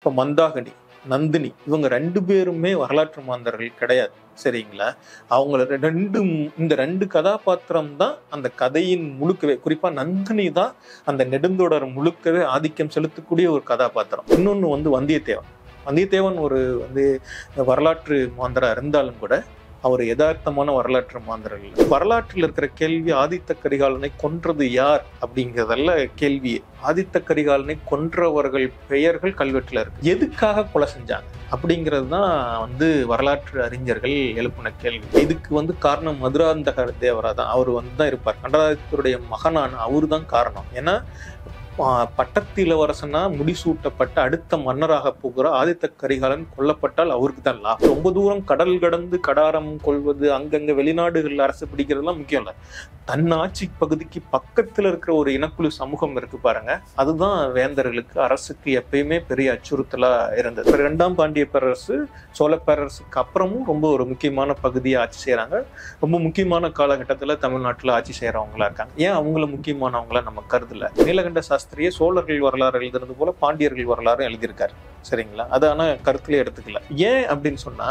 இப்போ மந்தாகினி நந்தினி இவங்க ரெண்டு பேருமே வரலாற்று மாந்தர்கள் கிடையாது சரிங்களா அவங்கள ரெண்டு இந்த ரெண்டு கதாபாத்திரம் தான் அந்த கதையின் முழுக்கவே குறிப்பா நந்தினி தான் அந்த நெடுந்தொடர் முழுக்கவே ஆதிக்கம் செலுத்தக்கூடிய ஒரு கதாபாத்திரம் இன்னொன்னு வந்து வந்தியத்தேவன் வந்தியத்தேவன் ஒரு வந்து வரலாற்று மாந்தரா இருந்தாலும் கூட அவர் யதார்த்தமான வரலாற்று மாந்தர் இல்லை வரலாற்றில் இருக்கிற கேள்வி ஆதித்த கரிகாலனை கொன்றது யார் அப்படிங்கிறதல்ல கேள்வி ஆதித்த கரிகாலனை கொன்றவர்கள் பெயர்கள் கல்வெட்டுல இருக்கு எதுக்காக கொலை செஞ்சாங்க அப்படிங்கிறது தான் வந்து வரலாற்று அறிஞர்கள் எழுப்பின கேள்வி இதுக்கு வந்து காரணம் மதுராந்தக தேவரா தான் அவர் வந்து தான் இருப்பார் கண்டராதித்தருடைய மகனான அவரு தான் காரணம் ஏன்னா பட்டத்து இளவரசனா முடிசூட்டப்பட்ட அடுத்த மன்னராக போகிற ஆதித்த கரிகாலன் கொல்லப்பட்டால் அவருக்கு தான் லாபம் ரொம்ப தூரம் கடல் கடந்து கடாரம் கொள்வது அங்கங்க வெளிநாடுகளில் அரசு பிடிக்கிறதுலாம் முக்கியம் இல்லை தன் ஆட்சி பகுதிக்கு பக்கத்துல இருக்கிற ஒரு இனக்குழு சமூகம் இருக்கு பாருங்க அதுதான் வேந்தர்களுக்கு அரசுக்கு எப்பயுமே பெரிய அச்சுறுத்தலா இருந்தது இரண்டாம் பாண்டிய பேரரசு சோழ பேரரசுக்கு அப்புறமும் ரொம்ப ஒரு முக்கியமான பகுதியை ஆட்சி செய்யறாங்க ரொம்ப முக்கியமான காலகட்டத்துல தமிழ்நாட்டுல ஆட்சி செய்யறவங்களா இருக்காங்க ஏன் அவங்கள முக்கியமானவங்கள நம்ம கருதல நீலகண்ட சாஸ்திரியே சோழர்கள் வரலாறு எழுதுறது போல பாண்டியர்கள் வரலாறு எழுதியிருக்காரு சரிங்களா அது ஆனா கருத்துல எடுத்துக்கல ஏன் அப்படின்னு சொன்னா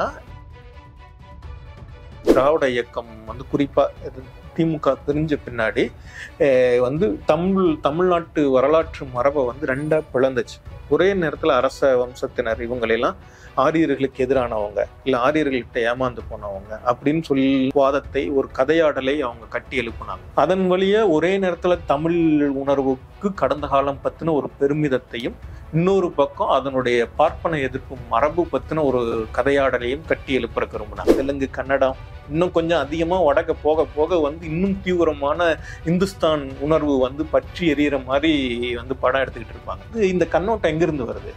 திராவிட இயக்கம் வந்து குறிப்பா திமுக தெரிஞ்ச பின்னாடி வந்து தமிழ் தமிழ்நாட்டு வரலாற்று மரபை வந்து ரெண்டா பிளந்துச்சு ஒரே நேரத்துல அரச வம்சத்தினர் இவங்களெல்லாம் ஆரியர்களுக்கு எதிரானவங்க இல்ல ஆரியர்கள்கிட்ட ஏமாந்து போனவங்க அப்படின்னு சொல்லி வாதத்தை ஒரு கதையாடலை அவங்க கட்டி எழுப்புனாங்க அதன் வழியா ஒரே நேரத்துல தமிழ் உணர்வுக்கு கடந்த காலம் பத்தின ஒரு பெருமிதத்தையும் இன்னொரு பக்கம் அதனுடைய பார்ப்பன எதிர்ப்பு மரபு பத்தின ஒரு கதையாடலையும் கட்டி எழுப்புறக்கு விரும்பினாங்க தெலுங்கு கன்னடம் இன்னும் கொஞ்சம் அதிகமா வடக்க போக போக வந்து இன்னும் தீவிரமான இந்துஸ்தான் உணர்வு வந்து பற்றி எறிகிற மாதிரி வந்து படம் எடுத்துக்கிட்டு இருப்பாங்க இந்த கண்ணோட்டம் எங்கிருந்து வருது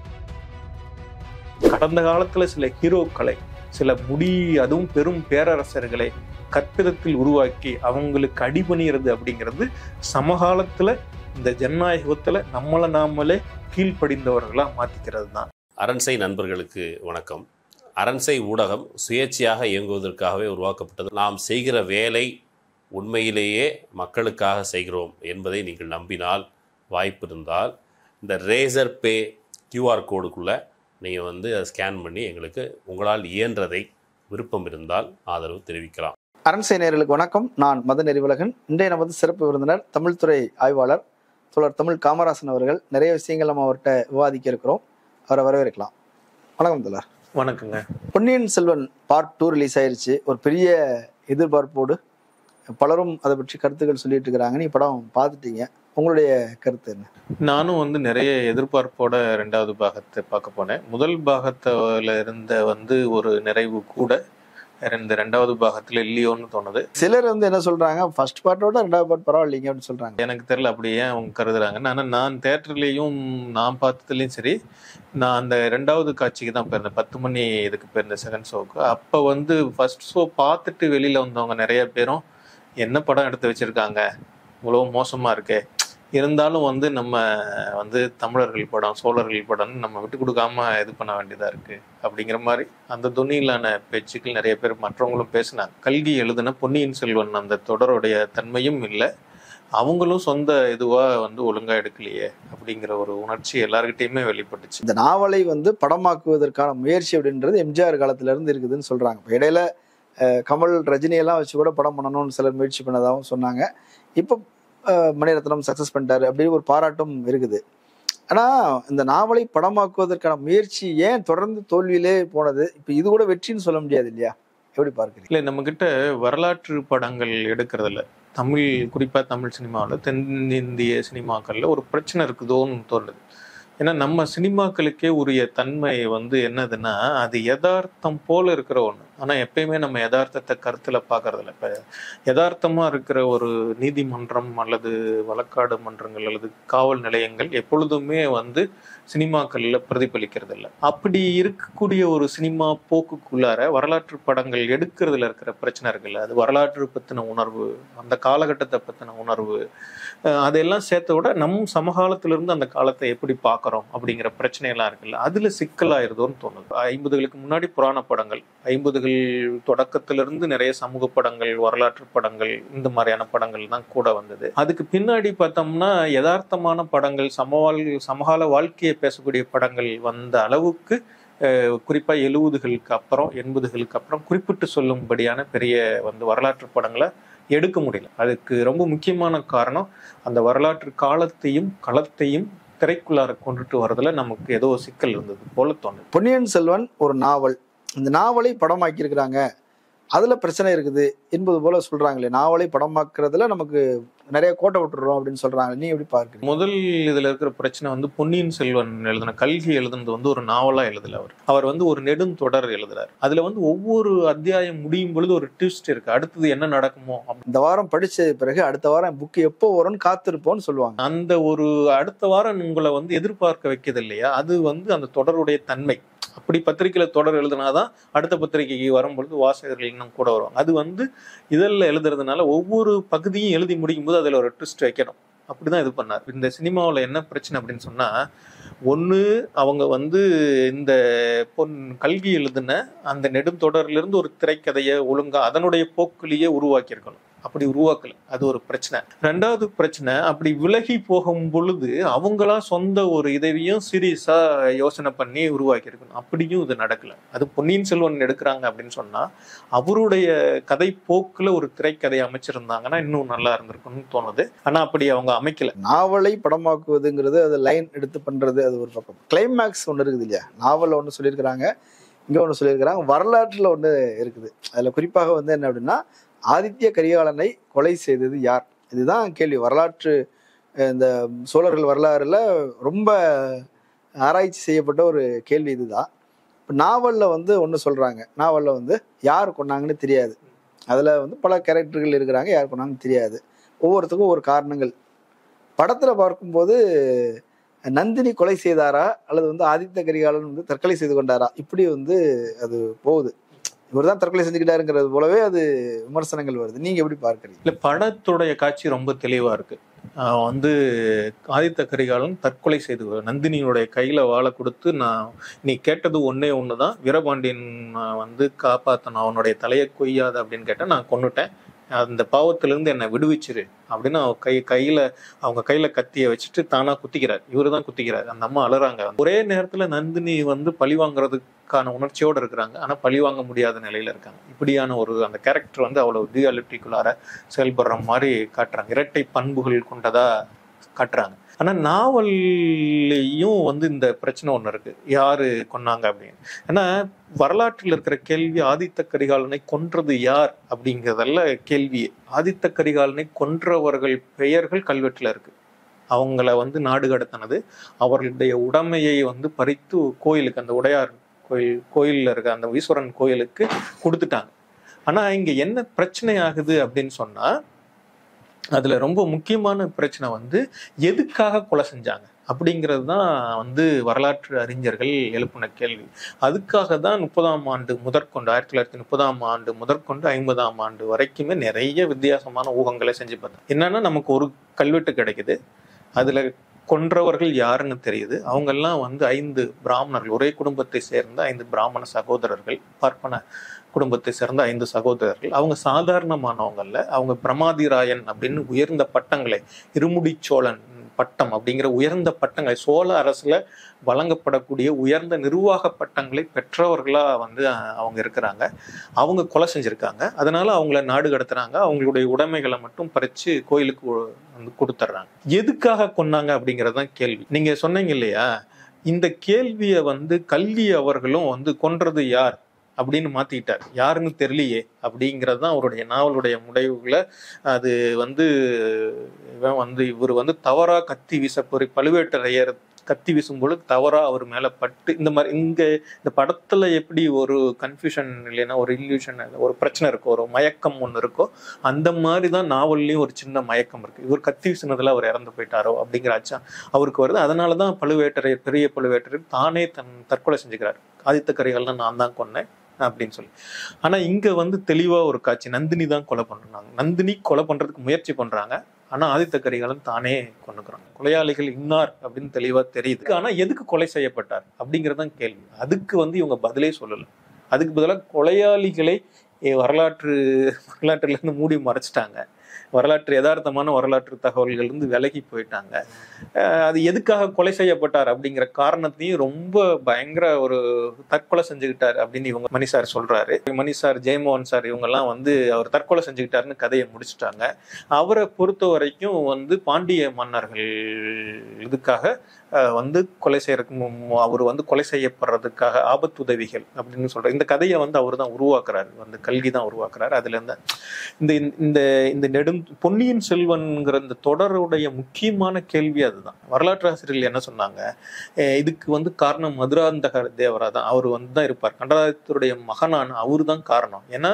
கடந்த காலத்துல சில ஹீரோக்களை சில முடி அதுவும் பெரும் பேரரசர்களை கற்பிதத்தில் உருவாக்கி அவங்களுக்கு அடிபணிகிறது அப்படிங்கிறது சமகாலத்துல இந்த ஜனநாயகத்துல நம்மளை நாமளே கீழ்ப்படிந்தவர்களா மாத்திக்கிறது தான் அரண்சை நண்பர்களுக்கு வணக்கம் அரண்சை ஊடகம் சுயேட்சையாக இயங்குவதற்காகவே உருவாக்கப்பட்டது நாம் செய்கிற வேலை உண்மையிலேயே மக்களுக்காக செய்கிறோம் என்பதை நீங்கள் நம்பினால் வாய்ப்பு இருந்தால் இந்த ரேசர் பே கியூஆர் கோடுக்குள்ளே நீங்கள் வந்து அதை ஸ்கேன் பண்ணி எங்களுக்கு உங்களால் இயன்றதை விருப்பம் இருந்தால் ஆதரவு தெரிவிக்கலாம் அரண்சை நேர்களுக்கு வணக்கம் நான் மத நெறிவுலகன் இன்றைய நமது சிறப்பு விருந்தினர் தமிழ்துறை ஆய்வாளர் தோழர் தமிழ் காமராசன் அவர்கள் நிறைய விஷயங்கள் நம்ம அவர்கிட்ட விவாதிக்க இருக்கிறோம் அவரை வரவேற்கலாம் வணக்கம் தோழர் வணக்கங்க Ponniyin Selvan part two release ஆயிருச்சு ஒரு பெரிய எதிர்பார்ப்போடு பலரும் அதை பற்றி கருத்துக்கள் சொல்லிட்டு இருக்கிறாங்க நீ படம் பார்த்துட்டீங்க உங்களுடைய கருத்து என்ன நானும் வந்து நிறைய எதிர்பார்ப்போட ரெண்டாவது பாகத்தை பார்க்க போனேன் முதல் பாகத்துல இருந்த வந்து ஒரு நிறைவு கூட இந்த ரெண்டாவது பாகத்துல இல்லையோன்னு தோணுது சிலர் வந்து என்ன சொல்றாங்க ஃபர்ஸ்ட் பார்ட்டோட ரெண்டாவது பார்ட் பரவாயில்லைங்க அப்படின்னு சொல்றாங்க எனக்கு தெரியல அப்படி ஏன் அவங்க கருதுறாங்க ஆனால் நான் தேட்டர்லேயும் நான் பார்த்ததுலேயும் சரி நான் அந்த ரெண்டாவது காட்சிக்கு தான் போயிருந்தேன் பத்து மணி இதுக்கு போயிருந்தேன் செகண்ட் ஷோவுக்கு அப்போ வந்து ஃபர்ஸ்ட் ஷோ பார்த்துட்டு வெளியில் வந்தவங்க நிறைய பேரும் என்ன படம் எடுத்து வச்சிருக்காங்க இவ்வளோ மோசமாக இருக்கே இருந்தாலும் வந்து நம்ம வந்து தமிழர்கள் படம் சோழர்கள் படம்னு நம்ம விட்டு கொடுக்காம இது பண்ண வேண்டியதா இருக்கு அப்படிங்கிற மாதிரி அந்த துணியிலான பேச்சுக்கள் நிறைய பேர் மற்றவங்களும் பேசினாங்க கல்கி எழுதின பொன்னியின் செல்வன் அந்த தொடருடைய தன்மையும் இல்லை அவங்களும் சொந்த இதுவா வந்து ஒழுங்கா எடுக்கலையே அப்படிங்கிற ஒரு உணர்ச்சி எல்லாருக்கிட்டையுமே வெளிப்பட்டுச்சு இந்த நாவலை வந்து படமாக்குவதற்கான முயற்சி அப்படின்றது எம்ஜிஆர் காலத்துல இருந்து இருக்குதுன்னு சொல்றாங்க இப்போ இடையில அஹ், கமல் ரஜினி எல்லாம் வச்சு கூட படம் பண்ணணும்னு சிலர் முயற்சி பண்ணதாகவும் சொன்னாங்க இப்போ அஹ், மணிரத்னம் சக்சஸ் பண்ணிட்டாரு அப்படி ஒரு பாராட்டும் இருக்குது ஆனா இந்த நாவலை படமாக்குவதற்கான முயற்சி ஏன் தொடர்ந்து தோல்வியிலே போனது இப்போ இது கூட வெற்றின்னு சொல்ல முடியாது இல்லையா எப்படி பார்க்குறீங்க இல்லை நம்ம கிட்ட வரலாற்று படங்கள் எடுக்கிறதுல தமிழ் குறிப்பா தமிழ் சினிமாவில் தென்னிந்திய சினிமாக்கள்ல ஒரு பிரச்சனை இருக்குதோன்னு தோணுது ஏன்னா நம்ம சினிமாக்களுக்கே உரிய தன்மை வந்து என்னதுன்னா அது யதார்த்தம் போல இருக்கிற ஒண்ணு ஆனா எப்பயுமே நம்ம யதார்த்தத்தை கருத்துல பாக்குறதில்ல இப்ப யதார்த்தமா இருக்கிற ஒரு நீதிமன்றம் அல்லது வழக்காடு மன்றங்கள் அல்லது காவல் நிலையங்கள் எப்பொழுதுமே வந்து சினிமாக்கள்ல பிரதிபலிக்கிறது இல்லை அப்படி இருக்கக்கூடிய ஒரு சினிமா போக்குக்குள்ளார வரலாற்று படங்கள் எடுக்கிறதுல இருக்கிற பிரச்சனை இருக்குல்ல அது வரலாற்று பத்தின உணர்வு அந்த காலகட்டத்தை பத்தின உணர்வு அஹ் அதெல்லாம் சேர்த்த விட நம் சமகாலத்திலிருந்து அந்த காலத்தை எப்படி பார்க்கணும் பார்க்கறோம் அப்படிங்கிற பிரச்சனை எல்லாம் இருக்குல்ல அதுல சிக்கலாயிருதோன்னு தோணுது ஐம்பதுகளுக்கு முன்னாடி புராண படங்கள் ஐம்பதுகள் தொடக்கத்திலிருந்து நிறைய சமூக படங்கள் வரலாற்று படங்கள் இந்த மாதிரியான படங்கள் தான் கூட வந்தது அதுக்கு பின்னாடி பார்த்தோம்னா யதார்த்தமான படங்கள் சமவாழ் சமகால வாழ்க்கையை பேசக்கூடிய படங்கள் வந்த அளவுக்கு அஹ், குறிப்பா எழுபதுகளுக்கு அப்புறம் எண்பதுகளுக்கு அப்புறம் குறிப்பிட்டு சொல்லும்படியான பெரிய வந்து வரலாற்று படங்களை எடுக்க முடியல அதுக்கு ரொம்ப முக்கியமான காரணம் அந்த வரலாற்று காலத்தையும் களத்தையும் திரைக்குள்ளார கொண்டுட்டு வரதுல நமக்கு ஏதோ சிக்கல் இருந்தது போல தோணுது பொன்னியின் செல்வன் ஒரு நாவல் இந்த நாவலை படமாக்கி இருக்கிறாங்க அதுல பிரச்சனை இருக்குது என்பது போல சொல்றாங்களே நாவலை படமாக்குறதுல நமக்கு நிறைய கோட்டை விட்டுறோம் அப்படின்னு சொல்றாங்க நீ எப்படி பார்க்கறீங்க முதல் இதுல இருக்கிற பிரச்சனை வந்து பொன்னியின் செல்வன் எழுதின கல்கி எழுதுனது வந்து ஒரு நாவலா எழுதல அவர் அவர் வந்து ஒரு நெடுந்தொடர் எழுதுறாரு அதுல வந்து ஒவ்வொரு அத்தியாயம் முடியும் பொழுது ஒரு ட்விஸ்ட் இருக்கு அடுத்தது என்ன நடக்குமோ அப்படி இந்த வாரம் படிச்ச பிறகு அடுத்த வாரம் புக் எப்போ வரும்னு காத்திருப்போம்னு சொல்லுவாங்க அந்த ஒரு அடுத்த வாரம் உங்களை வந்து எதிர்பார்க்க வைக்கிறது இல்லையா அது வந்து அந்த தொடருடைய தன்மை அப்படி பத்திரிக்கையில தொடர் எழுதினாதான் அடுத்த பத்திரிக்கைக்கு வரும்பொழுது வாசகர்கள் இன்னும் கூட வருவாங்க அது வந்து இதழில் எழுதுறதுனால ஒவ்வொரு பகுதியும் எழுதி முடிக்கும் போது அதுல ஒரு ட்விஸ்ட் வைக்கணும் அப்படிதான் இது பண்ணார் இந்த சினிமாவில் என்ன பிரச்சனை அப்படின்னு சொன்னா ஒன்று அவங்க வந்து இந்த பொன் கல்வி எழுதின அந்த நெடுந்தொடர்ல இருந்து ஒரு திரைக்கதையை ஒழுங்கா அதனுடைய போக்கிலேயே உருவாக்கியிருக்கணும் அப்படி உருவாக்கல அது ஒரு பிரச்சனை ரெண்டாவது பிரச்சனை அப்படி விலகி போகும் பொழுது அவங்களா சொந்த ஒரு இதையும் சீரியஸா யோசனை பண்ணி உருவாக்கி இருக்கணும் அப்படியும் இது நடக்கல அது பொன்னியின் செல்வன் எடுக்கிறாங்க அப்படின்னு சொன்னா அவருடைய கதை போக்குல ஒரு திரைக்கதை அமைச்சிருந்தாங்கன்னா இன்னும் நல்லா இருந்திருக்கும்னு தோணுது ஆனா அப்படி அவங்க அமைக்கல நாவலை படமாக்குவதுங்கிறது அது லைன் எடுத்து பண்றது அது ஒரு பக்கம் கிளைமேக்ஸ் ஒன்று இருக்குது இல்லையா நாவலில் ஒன்று சொல்லியிருக்கிறாங்க இங்கே ஒன்று சொல்லியிருக்கிறாங்க வரலாற்றில் ஒன்று இருக்குது அதில் குறிப்பாக வந்து என்ன அப்படின்னா ஆதித்ய கரிகாலனை கொலை செய்தது யார் இதுதான் கேள்வி வரலாற்று அஹ், இந்த சோழர்கள் வரலாறுல ரொம்ப ஆராய்ச்சி செய்யப்பட்ட ஒரு கேள்வி இதுதான் இப்போ நாவலில் வந்து ஒன்று சொல்கிறாங்க நாவலில் வந்து யார் கொண்டாங்கன்னு தெரியாது அதில் வந்து பல கேரக்டர்கள் இருக்கிறாங்க யார் கொண்டாங்கன்னு தெரியாது ஒவ்வொருத்துக்கும் ஒரு காரணங்கள் படத்தில் பார்க்கும்போது நந்தினி கொலை செய்தாரா அல்லது வந்து ஆதித்த கரிகாலன் வந்து தற்கொலை செய்து கொண்டாரா இப்படி வந்து அது போகுது இவர் தான் தற்கொலை செஞ்சுக்கிட்டாருங்கிறது போலவே அது விமர்சனங்கள் வருது நீங்க எப்படி பார்க்கறீங்க இல்ல படத்துடைய காட்சி ரொம்ப தெளிவா இருக்கு ஆஹ் வந்து ஆதித்த கரிகாலன் தற்கொலை செய்து நந்தினியுடைய கையில வாழை கொடுத்து நான் நீ கேட்டது ஒன்னே ஒண்ணுதான் வீரபாண்டியன் ஆஹ் வந்து காப்பாத்தணும் அவனுடைய தலையை கொய்யாத அப்படின்னு கேட்டா நான் கொன்னுட்டேன் அந்த பாவத்திலிருந்து என்னை விடுவிச்சிரு அப்படின்னு அவ கை கையில அவங்க கையில கத்திய வச்சுட்டு தானா குத்திக்கிறார் இவரு தான் குத்திக்கிறார் அந்த அம்மா அழுறாங்க ஒரே நேரத்துல நந்தினி வந்து பழி வாங்குறதுக்கான உணர்ச்சியோட இருக்கிறாங்க ஆனா பழி வாங்க முடியாத நிலையில இருக்காங்க இப்படியான ஒரு அந்த கேரக்டர் வந்து அவ்வளவு டியாலிட்டிக்குள்ளார செயல்படுற மாதிரி காட்டுறாங்க இரட்டை பண்புகள் கொண்டதா காட்டுறாங்க ஆனா நாவல்லையும் வந்து இந்த பிரச்சனை ஒண்ணு இருக்கு யாரு கொன்னாங்க அப்படின்னு ஏன்னா வரலாற்றில் இருக்கிற கேள்வி ஆதித்த கரிகாலனை கொன்றது யார் அப்படிங்கிறதல்ல கேள்வி ஆதித்த கரிகாலனை கொன்றவர்கள் பெயர்கள் கல்வெட்டுல இருக்கு அவங்கள வந்து நாடு கடத்தினது அவர்களுடைய உடைமையை வந்து பறித்து கோயிலுக்கு அந்த உடையார் கோயில் கோயில்ல இருக்க அந்த ஈஸ்வரன் கோயிலுக்கு கொடுத்துட்டாங்க ஆனா இங்க என்ன பிரச்சனை ஆகுது அப்படின்னு சொன்னா அதுல ரொம்ப முக்கியமான பிரச்சனை வந்து எதுக்காக கொலை செஞ்சாங்க அப்படிங்கிறது தான் வந்து வரலாற்று அறிஞர்கள் எழுப்பின கேள்வி அதுக்காக தான் முப்பதாம் ஆண்டு முதற்கொண்டு ஆயிரத்தி தொள்ளாயிரத்தி முப்பதாம் ஆண்டு முதற்கொண்டு ஐம்பதாம் ஆண்டு வரைக்குமே நிறைய வித்தியாசமான ஊகங்களை செஞ்சு பார்த்தோம் என்னன்னா நமக்கு ஒரு கல்வெட்டு கிடைக்குது அதுல கொன்றவர்கள் யாருன்னு தெரியுது அவங்கெல்லாம் வந்து ஐந்து பிராமணர்கள் ஒரே குடும்பத்தை சேர்ந்த ஐந்து பிராமண சகோதரர்கள் பார்ப்பன குடும்பத்தை சேர்ந்த ஐந்து சகோதரர்கள் அவங்க சாதாரணமானவங்கல்ல அவங்க பிரமாதிராயன் அப்படின்னு உயர்ந்த பட்டங்களை இருமுடி சோழன் பட்டம் அப்படிங்கிற உயர்ந்த பட்டங்களை சோழ அரசுல வழங்கப்படக்கூடிய உயர்ந்த நிர்வாக பட்டங்களை பெற்றவர்களா வந்து அஹ், அவங்க இருக்கிறாங்க அவங்க கொலை செஞ்சிருக்காங்க அதனால அவங்கள நாடு கடத்துறாங்க அவங்களுடைய உடைமைகளை மட்டும் பறிச்சு கோயிலுக்கு ஒ- வந்து கொடுத்துட்றாங்க எதுக்காக கொன்னாங்க அப்படிங்கறதுதான் கேள்வி நீங்க சொன்னீங்க இல்லையா இந்த கேள்வியை வந்து கல்வி அவர்களும் வந்து கொன்றது யார் அப்படின்னு மாத்திக்கிட்டார் யாருன்னு தெரியலையே அப்படிங்கிறது தான் அவருடைய நாவலுடைய முடிவுகளை அது வந்து இவன் வந்து இவர் வந்து தவறா கத்தி வீச போய் பழுவேட்டரையர் கத்தி வீசும் பொழுது தவறா அவர் மேல பட்டு இந்த மாதிரி இங்க இந்த படத்துல எப்படி ஒரு கன்ஃபியூஷன் இல்லைன்னா ஒரு இல்யூஷன் ஒரு பிரச்சனை இருக்கோ ஒரு மயக்கம் ஒன்று இருக்கோ அந்த மாதிரி தான் நாவல்லையும் ஒரு சின்ன மயக்கம் இருக்கு இவர் கத்தி வீசினதுல அவர் இறந்து போயிட்டாரோ அப்படிங்கிற அச்சம் அவருக்கு வருது அதனால தான் பழுவேட்டரையர் பெரிய பழுவேட்டரையர் தானே தன் தற்கொலை செஞ்சுக்கிறார் ஆதித்த கரிகாலன் நான் தான் கொன்னேன் அப்படின்னு சொல்லி ஆனா இங்க வந்து தெளிவா ஒரு காட்சி நந்தினி தான் கொலை பண்றாங்க நந்தினி கொலை பண்றதுக்கு முயற்சி பண்றாங்க ஆனா ஆதித்த கரிகாலன் தானே கொண்டுக்கிறான் கொலையாளிகள் இன்னார் அப்படின்னு தெளிவா தெரியுது ஆனா எதுக்கு கொலை செய்யப்பட்டார் அப்படிங்கறதுதான் கேள்வி அதுக்கு வந்து இவங்க பதிலே சொல்லல அதுக்கு பதிலாக கொலையாளிகளை எ, வரலாற்று வரலாற்றுல இருந்து மூடி மறைச்சிட்டாங்க வரலாற்று யதார்த்தமான வரலாற்று தகவல்கள் இருந்து விலகி போயிட்டாங்க அஹ் அது எதுக்காக கொலை செய்யப்பட்டார் அப்படிங்கிற காரணத்தையும் ரொம்ப பயங்கர ஒரு தற்கொலை செஞ்சுக்கிட்டார் அப்படின்னு இவங்க மணி சார் சொல்றாரு மணி சார் ஜெயமோகன் சார் இவங்கெல்லாம் வந்து அவர் தற்கொலை செஞ்சுக்கிட்டாருன்னு கதையை முடிச்சிட்டாங்க அவரை பொறுத்த வரைக்கும் வந்து பாண்டிய மன்னர்கள் இதுக்காக அஹ், வந்து கொலை செய்யறதுக்கு அவர் வந்து கொலை செய்யப்படுறதுக்காக ஆபத்துதவிகள் அப்படின்னு சொல்றாரு இந்த கதையை வந்து அவர் தான் உருவாக்குறாரு வந்து கல்கி தான் உருவாக்குறாரு அதுல இருந்து இந்த இந்த இந்த நெடும் பொன்னியின் செல்வன்ங்கிற இந்த தொடருடைய முக்கியமான கேள்வி அதுதான் வரலாற்று ஆசிரியர்கள் என்ன சொன்னாங்க அஹ் இதுக்கு வந்து காரணம் மதுராந்தக தேவரா தான் அவர் வந்து தான் இருப்பார் கண்டராதித்தருடைய மகனான அவரு தான் காரணம் ஏன்னா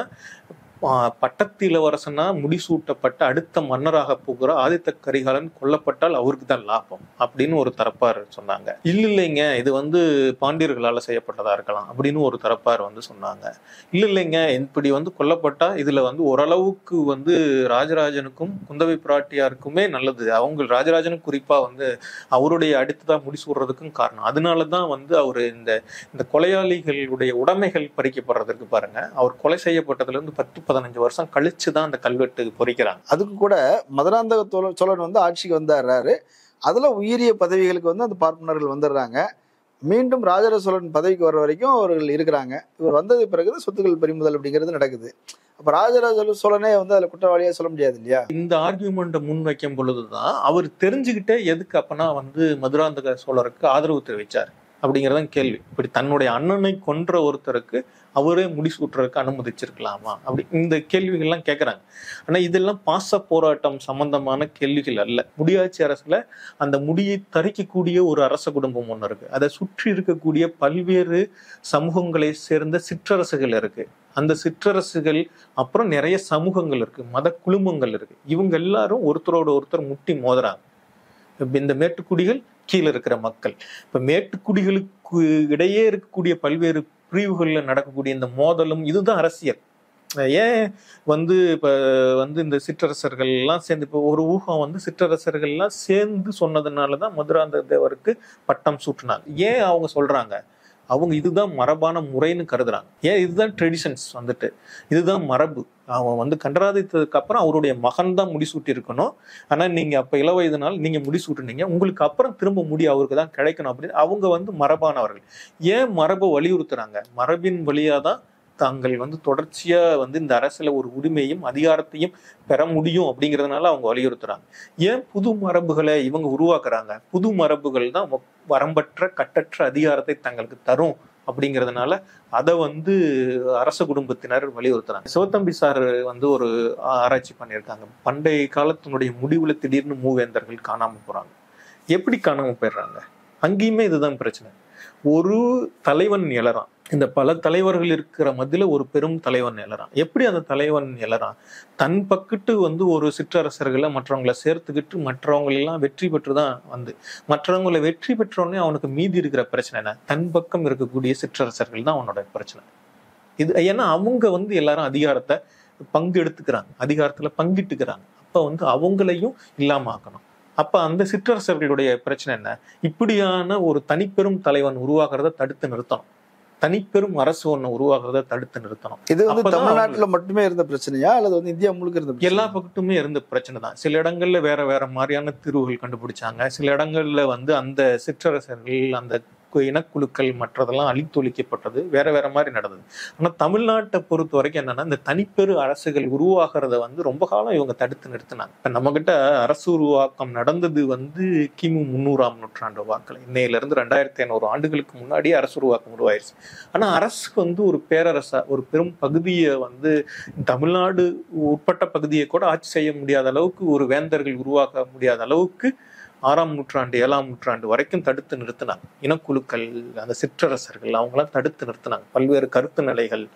ஆஹ் பட்டத்து இளவரசனா முடிசூட்டப்பட்ட அடுத்த மன்னராக போகிற ஆதித்த கரிகாலன் கொல்லப்பட்டால் அவருக்கு தான் லாபம் அப்படின்னு ஒரு தரப்பார் சொன்னாங்க இல்ல இல்லைங்க இது வந்து பாண்டியர்களால செய்யப்பட்டதா இருக்கலாம் அப்படின்னு ஒரு தரப்பார் வந்து சொன்னாங்க இல்ல இல்லைங்க இப்படி வந்து கொல்லப்பட்டா இதுல வந்து ஓரளவுக்கு வந்து ராஜராஜனுக்கும் குந்தவை பிராட்டியாருக்குமே நல்லது அவங்க ராஜராஜனுக்கு குறிப்பா வந்து அவருடைய அடுத்ததா முடிசூடுறதுக்கும் காரணம் அதனால தான் வந்து அவர் இந்த இந்த கொலையாளிகளுடைய உடைமைகள் பறிக்கப்படுறதுக்கு பாருங்க அவர் கொலை செய்யப்பட்டதுல இருந்து பத்து பதினஞ்சு வருஷம் கழிச்சு தான் அந்த கல்வெட்டு பொறிக்கிறாங்க அதுக்கு கூட மதுராந்தக சோழ- சோழன் வந்து ஆட்சிக்கு வந்தாடுறாரு அதுல உயரிய பதவிகளுக்கு வந்து அந்த பார்ப்பனர்கள் வந்துடுறாங்க மீண்டும் ராஜராஜ சோழன் பதவிக்கு வர்ற வரைக்கும் அவர்கள் இருக்கிறாங்க இவர் வந்தது பிறகு சொத்துக்கள் பறிமுதல் அப்படிங்கிறது நடக்குது அப்ப ராஜராஜ சோழனே வந்து அதுல குற்றவாளியா சொல்ல முடியாது இல்லையா இந்த ஆர்கியூமெண்ட்டை முன் வைக்கும் பொழுதுதான் அவர் தெரிஞ்சுக்கிட்டே எதுக்கு அப்பனா வந்து மதுராந்தக சோழருக்கு ஆதரவு தெரிவிச்சார் அப்படிங்கறதான் கேள்வி இப்படி தன்னுடைய அண்ணனை கொன்ற ஒருத்தருக்கு அவரே முடிசூட்டுறதுக்கு அனுமதிச்சிருக்கலாமா அப்படி இந்த கேள்விகள்லாம் கேட்கறாங்க ஆனா இதெல்லாம் பாச போராட்டம் சம்பந்தமான கேள்விகள் அல்ல முடியாட்சி அரசுல அந்த முடியை தரிக்கக்கூடிய ஒரு அரச குடும்பம் ஒன்று இருக்கு அதை சுற்றி இருக்கக்கூடிய பல்வேறு சமூகங்களை சேர்ந்த சிற்றரசுகள் இருக்கு அந்த சிற்றரசுகள் அப்புறம் நிறைய சமூகங்கள் இருக்கு மத குழுமங்கள் இருக்கு இவங்க எல்லாரும் ஒருத்தரோட ஒருத்தர் முட்டி மோதுறாங்க இப்ப இந்த மேட்டுக்குடிகள் கீழே இருக்கிற மக்கள் இப்ப மேட்டுக்குடிகளுக்கு இடையே இருக்கக்கூடிய பல்வேறு பிரிவுகளில் நடக்கக்கூடிய இந்த மோதலும் இதுதான் அரசியல் ஏன் வந்து இப்ப வந்து இந்த சிற்றரசர்கள் எல்லாம் சேர்ந்து இப்போ ஒரு ஊகம் வந்து சிற்றரசர்கள் எல்லாம் சேர்ந்து சொன்னதுனாலதான் மதுராந்த தேவருக்கு பட்டம் சூட்டினாங்க ஏன் அவங்க சொல்றாங்க அவங்க இதுதான் மரபான முறைன்னு கருதுறாங்க ஏன் இதுதான் ட்ரெடிஷன்ஸ் வந்துட்டு இதுதான் மரபு அவன் வந்து கண்டராதித்ததுக்கு அப்புறம் அவருடைய மகன் தான் முடிசூட்டி இருக்கணும் ஆனா நீங்க அப்ப இள வயதுனால் நீங்க முடிசூட்டுனீங்க உங்களுக்கு அப்புறம் திரும்ப முடி அவருக்கு தான் கிடைக்கணும் அப்படின்னு அவங்க வந்து மரபானவர்கள் ஏன் மரபை வலியுறுத்துறாங்க மரபின் வழியா தான் தாங்கள் வந்து தொடர்ச்சியா வந்து இந்த அரசுல ஒரு உரிமையும் அதிகாரத்தையும் பெற முடியும் அப்படிங்கறதுனால அவங்க வலியுறுத்துறாங்க ஏன் புது மரபுகளை இவங்க உருவாக்குறாங்க புது மரபுகள் தான் வ- வரம்பற்ற கட்டற்ற அதிகாரத்தை தங்களுக்கு தரும் அப்படிங்கிறதுனால அதை வந்து அரச குடும்பத்தினர் வலியுறுத்துறாங்க சிவத்தம்பி சார் வந்து ஒரு ஆராய்ச்சி பண்ணியிருக்காங்க பண்டைய காலத்தினுடைய முடிவுல திடீர்னு மூவேந்தர்கள் காணாம போறாங்க எப்படி காணாம போயிடுறாங்க அங்கேயுமே இதுதான் பிரச்சனை ஒரு தலைவன் எழறான் இந்த பல தலைவர்கள் இருக்கிற மத்தியில ஒரு பெரும் தலைவன் எழறான் எப்படி அந்த தலைவன் எழறான் தன் பக்கிட்டு வந்து ஒரு சிற்றரசர்களை மற்றவங்களை சேர்த்துக்கிட்டு மற்றவங்க எல்லாம் வெற்றி பெற்று தான் வந்து மற்றவங்களை வெற்றி பெற்றோடனே அவனுக்கு மீதி இருக்கிற பிரச்சனை என்ன தன் பக்கம் இருக்கக்கூடிய சிற்றரசர்கள் தான் அவனோட பிரச்சனை இது ஏன்னா அவங்க வந்து எல்லாரும் அதிகாரத்தை பங்கு எடுத்துக்கிறாங்க அதிகாரத்துல பங்கிட்டுக்கிறாங்க அப்ப வந்து அவங்களையும் இல்லாம ஆக்கணும் அப்ப அந்த சிற்றரசர்களுடைய பிரச்சனை என்ன இப்படியான ஒரு தனிப்பெரும் தலைவன் உருவாகிறத தடுத்து நிறுத்தணும் தனிப்பெரும் அரசு ஒண்ணு உருவாகிறத தடுத்து நிறுத்தணும் இது வந்து அப்பதான் தமிழ்நாட்டுல மட்டுமே இருந்த பிரச்சனையா அல்லது வந்து இந்தியா முழுக்க இருந்த பிரச்சனையா? எல்லா பக்கத்துமே இருந்த பிரச்சனை தான் சில இடங்கள்ல வேற வேற மாதிரியான தீர்வுகள் கண்டுபிடிச்சாங்க சில இடங்கள்ல வந்து அந்த சிற்றரசர்கள் அந்த கு- இனக்குழுக்கள் மற்றதெல்லாம் அழித்தொழிக்கப்பட்டது வேற வேற மாதிரி நடந்தது ஆனா தமிழ்நாட்டை பொறுத்த வரைக்கும் என்னன்னா இந்த தனிப்பெரு அரசுகள் உருவாகிறத வந்து ரொம்ப காலம் இவங்க தடுத்து நிறுத்தினாங்க இப்ப நம்ம கிட்ட அரசு உருவாக்கம் நடந்தது வந்து கிமு முன்னூறாம் நூற்றாண்டு வாக்கில் இன்னையில இருந்து ரெண்டாயிரத்தி ஐநூறு ஆண்டுகளுக்கு முன்னாடியே அரசு உருவாக்கம் உருவாயிருச்சு ஆனா அரசு வந்து ஒரு பேரரசா ஒரு பெரும் பகுதியை வந்து தமிழ்நாடு உட்பட்ட பகுதியை கூட ஆட்சி செய்ய முடியாத அளவுக்கு ஒரு வேந்தர்கள் உருவாக்க முடியாத அளவுக்கு ஆறாம் நூற்றாண்டு ஏழாம் நூற்றாண்டு வரைக்கும் தடுத்து நிறுத்தினாங்க இனக்குழுக்கள் அந்த சிற்றரசர்கள் அவங்களாம் தடுத்து நிறுத்தினாங்க பல்வேறு கருத்து நிலைகள்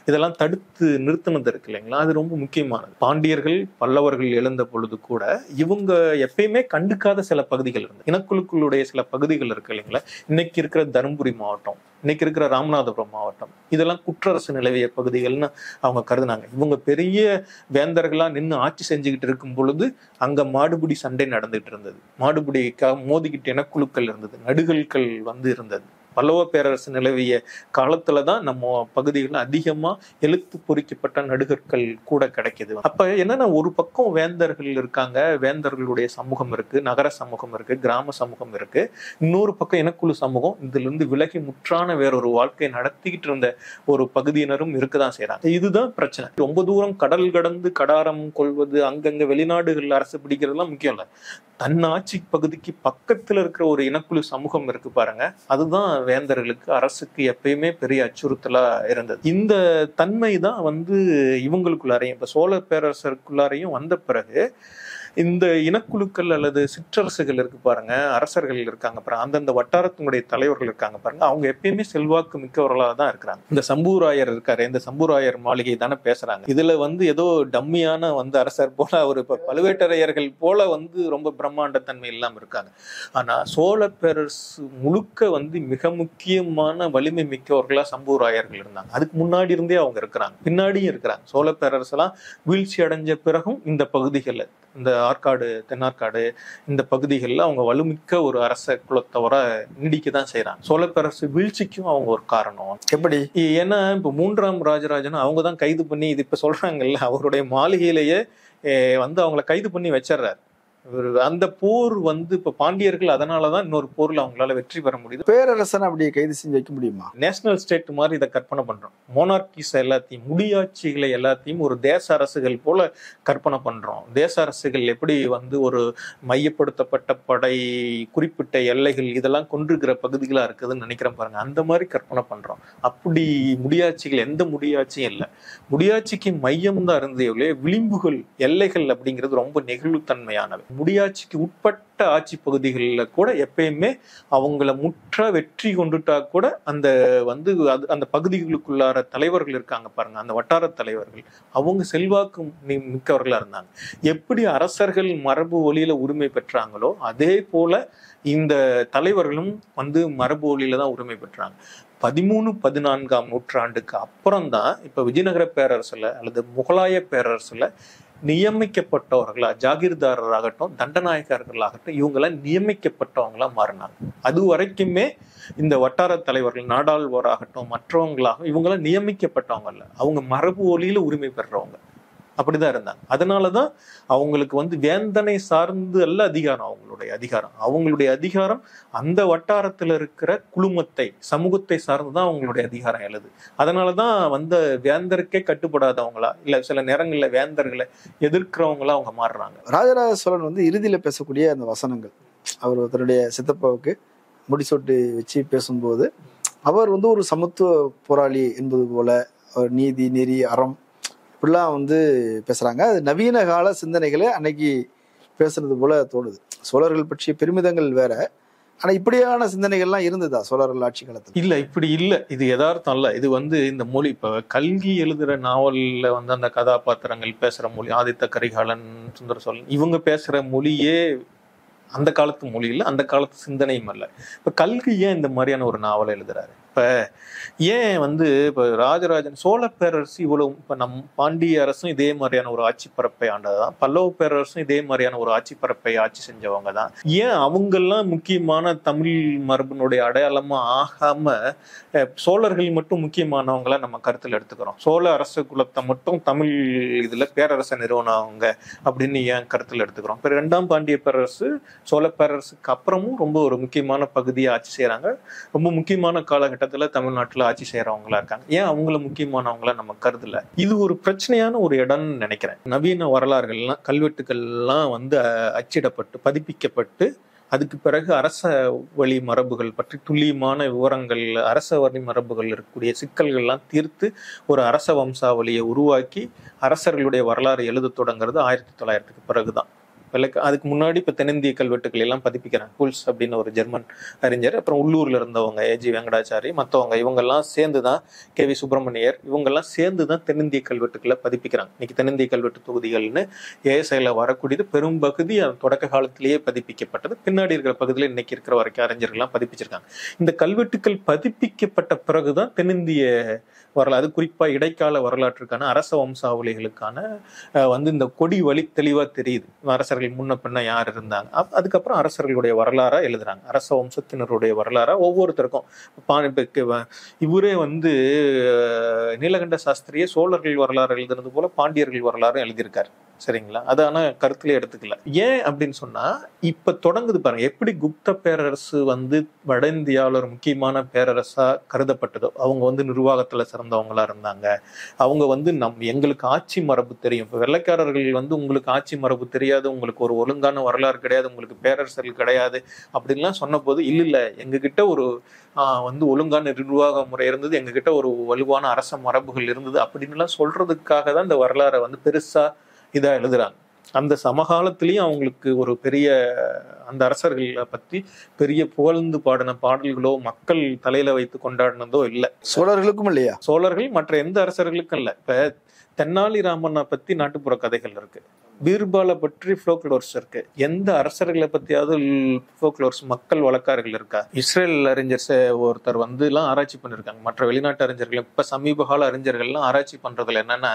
இதெல்லாம் தடுத்து நிறுத்தினது இருக்கு இல்லைங்களா அது ரொம்ப முக்கியமானது பாண்டியர்கள் பல்லவர்கள் எழுந்த பொழுது கூட இவங்க எப்பயுமே கண்டுக்காத சில பகுதிகள் இருந்து இனக்குழுக்களுடைய சில பகுதிகள் இருக்கு இல்லைங்களா இன்னைக்கு இருக்கிற தருமபுரி மாவட்டம் இன்னைக்கு இருக்கிற ராமநாதபுரம் மாவட்டம் இதெல்லாம் குற்றரசு நிலவிய பகுதிகள்னு அவங்க கருதுனாங்க இவங்க பெரிய வேந்தர்களா நின்று ஆட்சி செஞ்சுக்கிட்டு இருக்கும் பொழுது அங்க மாடுபிடி சண்டை நடந்துட்டு இருந்தது மாடுபிடிக்காக மோதிக்கிட்டு இனக்குழுக்கள் இருந்தது நடுகல்கள் வந்து இருந்தது பல்லவ பேரரசு நிலவிய காலத்துல தான் நம்ம பகுதிகளில் அதிகமா எழுத்து பொறிக்கப்பட்ட நடுகற்கள் கூட கிடைக்குது அப்ப என்னன்னா ஒரு பக்கம் வேந்தர்கள் இருக்காங்க வேந்தர்களுடைய சமூகம் இருக்கு நகர சமூகம் இருக்கு கிராம சமூகம் இருக்கு இன்னொரு பக்கம் இனக்குழு சமூகம் இதுல இருந்து விலகி முற்றான வேறொரு வாழ்க்கையை நடத்திக்கிட்டு இருந்த ஒரு பகுதியினரும் இருக்கதான் செய்றாங்க இதுதான் பிரச்சனை ரொம்ப தூரம் கடல் கடந்து கடாரம் கொள்வது அங்கங்க வெளிநாடுகள் அரசு பிடிக்கிறதுலாம் முக்கியம் இல்ல தன் ஆட்சி பகுதிக்கு பக்கத்துல இருக்கிற ஒரு இனக்குழு சமூகம் இருக்கு பாருங்க அதுதான் வேந்தர்களுக்கு அரசுக்கு எப்பயுமே பெரிய அச்சுறுத்தலா இருந்தது இந்த தன்மை தான் வந்து இவங்களுக்குள்ளாரையும் இப்ப சோழ பேரரசருக்குள்ளாரையும் வந்த பிறகு இந்த இனக்குழுக்கள் அல்லது சிற்றரசுகள் இருக்கு பாருங்க அரசர்கள் இருக்காங்க பாருங்க அந்தந்த வட்டாரத்தினுடைய தலைவர்கள் இருக்காங்க பாருங்க அவங்க எப்பயுமே செல்வாக்கு மிக்கவர்களாக தான் இருக்கிறாங்க இந்த சம்பூராயர் இருக்காரு இந்த சம்பூராயர் மாளிகை தானே பேசுறாங்க இதுல வந்து ஏதோ டம்மியான வந்து அரசர் போல அவர் இப்ப பழுவேட்டரையர்கள் போல வந்து ரொம்ப பிரம்மாண்ட தன்மை இல்லாம இருக்காங்க ஆனா சோழ பேரரசு முழுக்க வந்து மிக முக்கியமான வலிமை மிக்கவர்களா சம்பூராயர்கள் இருந்தாங்க அதுக்கு முன்னாடி இருந்தே அவங்க இருக்கிறாங்க பின்னாடியும் இருக்கிறாங்க சோழ பேரரசெல்லாம் வீழ்ச்சி அடைஞ்ச பிறகும் இந்த பகுதிகளில் இந்த ஆற்காடு தென்னார்காடு இந்த பகுதிகளில் அவங்க வலுமிக்க ஒரு அரச குலத்தவர நீடிக்க தான் செய்யறாங்க சோழ பேரரசு வீழ்ச்சிக்கும் அவங்க ஒரு காரணம் எப்படி ஏன்னா இப்ப மூன்றாம் ராஜராஜன் அவங்க தான் கைது பண்ணி இது இப்ப சொல்றாங்கல்ல அவருடைய மாளிகையிலேயே eh, வந்து அவங்கள கைது பண்ணி வச்சிடுறாரு இவரு அந்த போர் வந்து இப்ப பாண்டியர்கள் அதனாலதான் இன்னொரு போர்ல அவங்களால வெற்றி பெற முடியுது பேரரசன் அப்படி கைது செஞ்சு வைக்க முடியுமா நேஷனல் ஸ்டேட் மாதிரி இதை கற்பனை பண்றோம் மோனார்கிஸ் எல்லாத்தையும் முடியாட்சிகளை எல்லாத்தையும் ஒரு தேச அரசுகள் போல கற்பனை பண்றோம் தேச அரசுகள் எப்படி வந்து ஒரு மையப்படுத்தப்பட்ட படை குறிப்பிட்ட எல்லைகள் இதெல்லாம் கொண்டிருக்கிற பகுதிகளா இருக்குதுன்னு நினைக்கிறேன் பாருங்க அந்த மாதிரி கற்பனை பண்றோம் அப்படி முடியாட்சிகள் எந்த முடியாட்சியும் இல்லை முடியாட்சிக்கு மையம் தான் இருந்தே விளிம்புகள் எல்லைகள் அப்படிங்கிறது ரொம்ப நெகிழ்வுத்தன்மையானவை முடியாட்சிக்கு உட்பட்ட ஆட்சி பகுதிகளில் கூட எப்பயுமே அவங்கள முற்ற வெற்றி கொண்டுட்டா கூட அந்த வந்து அது அந்த பகுதிகளுக்குள்ளார தலைவர்கள் இருக்காங்க பாருங்க அந்த வட்டார தலைவர்கள் அவங்க செல்வாக்கு மி- மிக்கவர்களா இருந்தாங்க எப்படி அரசர்கள் மரபு ஒளியில உரிமை பெற்றாங்களோ அதே போல இந்த தலைவர்களும் வந்து மரபு ஒளியில தான் உரிமை பெற்றாங்க பதிமூணு பதினான்காம் நூற்றாண்டுக்கு அப்புறம் தான் இப்ப விஜயநகர பேரரசுல அல்லது முகலாய பேரரசுல நியமிக்கப்பட்டவர்களா ஜாகிர்தாரராகட்டும் தண்டநாயகர்களாகட்டும் இவங்கெல்லாம் நியமிக்கப்பட்டவங்களா மாறினாங்க அது வரைக்குமே இந்த வட்டார தலைவர்கள் நாடாளுவோராகட்டும் மற்றவங்களாகட்டும் இவங்கெல்லாம் நியமிக்கப்பட்டவங்க இல்ல அவங்க மரபு ஒளியில உரிமை பெறுறவங்க அப்படிதான் இருந்தாங்க அதனாலதான் அவங்களுக்கு வந்து வேந்தனை சார்ந்து அல்ல அதிகாரம் அவங்களுடைய அதிகாரம் அவங்களுடைய அதிகாரம் அந்த வட்டாரத்துல இருக்கிற குழுமத்தை சமூகத்தை சார்ந்துதான் அவங்களுடைய அதிகாரம் எழுது அதனாலதான் வந்த வேந்தருக்கே கட்டுப்படாதவங்களா இல்ல சில நேரங்கள்ல வேந்தர்களை எதிர்க்கிறவங்களா அவங்க மாறுறாங்க ராஜராஜ சோழன் வந்து இறுதியில பேசக்கூடிய அந்த வசனங்கள் அவர் தன்னுடைய சித்தப்பாவுக்கு முடிசூட்டு வச்சு பேசும்போது அவர் வந்து ஒரு சமத்துவ போராளி என்பது போல அவர் நீதி நெறி அறம் இப்படிலாம் வந்து பேசுறாங்க அது நவீன கால சிந்தனைகளை அன்னைக்கு பேசுனது போல தோணுது சோழர்கள் பற்றிய பெருமிதங்கள் வேற ஆனா இப்படியான சிந்தனைகள்லாம் இருந்ததா சோழர்கள் ஆட்சி காலத்துல இல்ல இப்படி இல்ல இது யதார்த்தம் இல்ல இது வந்து இந்த மொழி இப்ப கல்கி எழுதுற நாவல்ல வந்து அந்த கதாபாத்திரங்கள் பேசுற மொழி ஆதித்த கரிகாலன் சுந்தர சோழன் இவங்க பேசுற மொழியே அந்த காலத்து மொழி இல்ல அந்த காலத்து சிந்தனையும் அல்ல இப்ப கல்கி ஏன் இந்த மாதிரியான ஒரு நாவலை எழுதுறாரு இப்ப ஏன் வந்து இப்ப ராஜராஜன் சோழ பேரரசு இவ்வளவு இப்ப நம் பாண்டிய அரசும் இதே மாதிரியான ஒரு ஆட்சி பரப்பை ஆண்டதுதான் பல்லவ பேரரசும் இதே மாதிரியான ஒரு ஆட்சி பரப்பை ஆட்சி செஞ்சவங்க தான் ஏன் அவங்கெல்லாம் முக்கியமான தமிழ் மரபினுடைய அடையாளமா ஆகாம அஹ், சோழர்கள் மட்டும் முக்கியமானவங்களா நம்ம கருத்துல எடுத்துக்கிறோம் சோழ அரச குலத்தை மட்டும் தமிழ் இதுல பேரரசை நிறுவனவங்க அப்படின்னு ஏன் கருத்துல எடுத்துக்கிறோம் இப்ப இரண்டாம் பாண்டிய பேரரசு சோழ பேரரசுக்கு அப்புறமும் ரொம்ப ஒரு முக்கியமான பகுதியை ஆட்சி செய்யறாங்க ரொம்ப முக்கியமான காலகட்டத்துல தமிழ்நாட்டுல ஆட்சி செய்யறவங்களா இருக்காங்க ஏன் அவங்கள முக்கியமானவங்களா நம்ம கருதல இது ஒரு பிரச்சனையான ஒரு இடம்னு நினைக்கிறேன் நவீன வரலாறுகள்லாம் கல்வெட்டுகள்லாம் வந்து அஹ், அச்சிடப்பட்டு பதிப்பிக்கப்பட்டு அதுக்கு பிறகு அரச வழி மரபுகள் பற்றி துல்லியமான விவரங்கள் அரச வழி மரபுகள் இருக்கக்கூடிய சிக்கல்கள்லாம் தீர்த்து ஒரு அரச வம்சாவளியை உருவாக்கி அரசர்களுடைய வரலாறு எழுத தொடங்குறது ஆயிரத்தி தொள்ளாயிரத்துக்கு பிறகுதான் வெள்ளக்க அதுக்கு முன்னாடி இப்போ தென்னிந்திய கல்வெட்டுக்கள் எல்லாம் பதிப்பிக்கிறாங்க புல்ஸ் அப்படின்னு ஒரு ஜெர்மன் அறிஞர் அப்புறம் உள்ளூர்ல இருந்தவங்க ஏஜி வெங்கடாச்சாரி மற்றவங்க இவங்கெல்லாம் சேர்ந்து தான் கே வி சுப்பிரமணியர் இவங்கெல்லாம் சேர்ந்து தான் தென்னிந்திய கல்வெட்டுக்களை பதிப்பிக்கிறாங்க இன்னைக்கு தென்னிந்திய கல்வெட்டு தொகுதிகள்னு ஏஎஸ்ஐல வரக்கூடியது பெரும் பகுதி அது தொடக்க காலத்திலேயே பதிப்பிக்கப்பட்டது பின்னாடி இருக்கிற பகுதியில் இன்னைக்கு இருக்கிற வரைக்கும் அறிஞர்கள்லாம் பதிப்பிச்சிருக்காங்க இந்த கல்வெட்டுக்கள் பதிப்பிக்கப்பட்ட பிறகுதான் தென்னிந்திய வரலாறு அது குறிப்பா இடைக்கால வரலாற்றுக்கான அரச வம்சாவளிகளுக்கான அஹ், வந்து இந்த கொடி வழி தெளிவா தெரியுது அரசர்கள் முன்ன பின்ன யார் இருந்தாங்க அப்- அதுக்கப்புறம் அரசர்களுடைய வரலாறா எழுதுறாங்க அரச வம்சத்தினருடைய வரலாறா ஒவ்வொருத்தருக்கும் பா- இப்ப க- வ- இவரே வந்து அஹ், நீலகண்ட சாஸ்திரியே சோழர்கள் வரலாறு எழுதுனது போல பாண்டியர்கள் வரலாறும் எழுதியிருக்காரு சரிங்களா அது ஆனா கருத்துல எடுத்துக்கல ஏன் அப்படின்னு சொன்னா இப்ப தொடங்குது பாருங்க எப்படி குப்த பேரரசு வந்து வட இந்தியாவில் ஒரு முக்கியமான பேரரசா கருதப்பட்டதோ அவங்க வந்து நிர்வாகத்துல சிறந்தவங்களா இருந்தாங்க அவங்க வந்து நம் எங்களுக்கு ஆட்சி மரபு தெரியும் இப்ப வெள்ளைக்காரர்கள் வந்து உங்களுக்கு ஆட்சி மரபு தெரியாது உங்களுக்கு ஒரு ஒழுங்கான வரலாறு கிடையாது உங்களுக்கு பேரரசர்கள் கிடையாது அப்படின்லாம் சொன்னபோது இல்ல இல்ல எங்ககிட்ட ஒரு ஆஹ், வந்து ஒழுங்கான நிர்வாக முறை இருந்தது எங்ககிட்ட ஒரு வலுவான அரச மரபுகள் இருந்தது அப்படின்னுலாம் சொல்றதுக்காக தான் இந்த வரலாறை வந்து பெருசா இதா எழுதுறாங்க அந்த சமகாலத்திலயும் அவங்களுக்கு ஒரு பெரிய அந்த அரசர்களை பத்தி பெரிய புகழ்ந்து பாடின பாடல்களோ மக்கள் தலையில வைத்து கொண்டாடினதோ இல்லை சோழர்களுக்கும் இல்லையா சோழர்கள் மற்ற எந்த அரசர்களுக்கும் இல்ல இப்ப தென்னாலிராமனை பத்தி நாட்டுப்புற கதைகள் இருக்கு பீர்பாலை பற்றி ஃப்ளோக்ளோர்ஸ் இருக்கு எந்த அரசர்களை பத்தியாவது ஃப்ளோக்ளோர்ஸ் மக்கள் வழக்காறுகள் இருக்கா இஸ்ரேல் அறிஞர் சே- ஒருத்தர் வந்து எல்லாம் ஆராய்ச்சி பண்ணிருக்காங்க மற்ற வெளிநாட்டு அறிஞர்கள் இப்ப சமீப கால அறிஞர்கள்லாம் ஆராய்ச்சி பண்றதுல என்னன்னா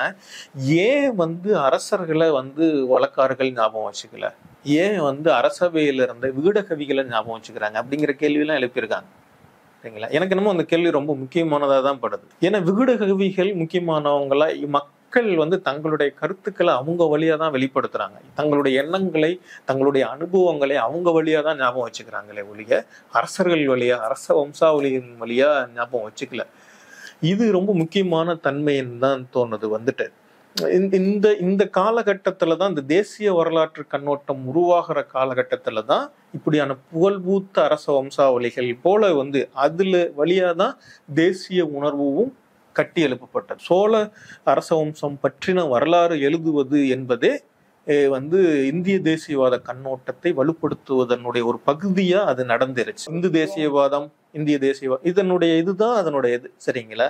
ஏன் வந்து அரசர்களை வந்து வழக்காறுகள் ஞாபகம் வச்சுக்கல ஏன் வந்து அரசவையில இருந்த வீடகவிகளை ஞாபகம் வச்சுக்கிறாங்க அப்படிங்கிற கேள்வியெல்லாம் எழுப்பியிருக்காங்க சரிங்களா எனக்கு என்னமோ அந்த கேள்வி ரொம்ப முக்கியமானதா தான் படுது ஏன்னா விகட கவிகள் முக்கியமானவங்களா மக்கள் வந்து தங்களுடைய கருத்துக்களை அவங்க வழியா தான் வெளிப்படுத்துறாங்க தங்களுடைய எண்ணங்களை தங்களுடைய அனுபவங்களை அவங்க வழியா தான் ஞாபகம் வச்சுக்கிறாங்களே ஒழிய அரசர்கள் வழியா அரச வம்சாவளியின் வழியா ஞாபகம் வச்சுக்கல இது ரொம்ப முக்கியமான தன்மைன்னு தான் தோணுது வந்துட்டு இந்த- இந்த இந்த காலகட்டத்துல தான் இந்த தேசிய வரலாற்று கண்ணோட்டம் உருவாகிற காலகட்டத்துல தான் இப்படியான புகழ்பூத்த அரச வம்சாவளிகள் போல வந்து அதுல வழியா தான் தேசிய உணர்வும் கட்டி எழுப்பப்பட்டது சோழ அரச வம்சம் பற்றின வரலாறு எழுதுவது என்பதே eh, வந்து இந்திய தேசியவாத கண்ணோட்டத்தை வலுப்படுத்துவதனுடைய ஒரு பகுதியா அது நடந்துருச்சு இந்து தேசியவாதம் இந்திய தேசியவாதம் இதனுடைய இதுதான் அதனுடைய இது சரிங்களா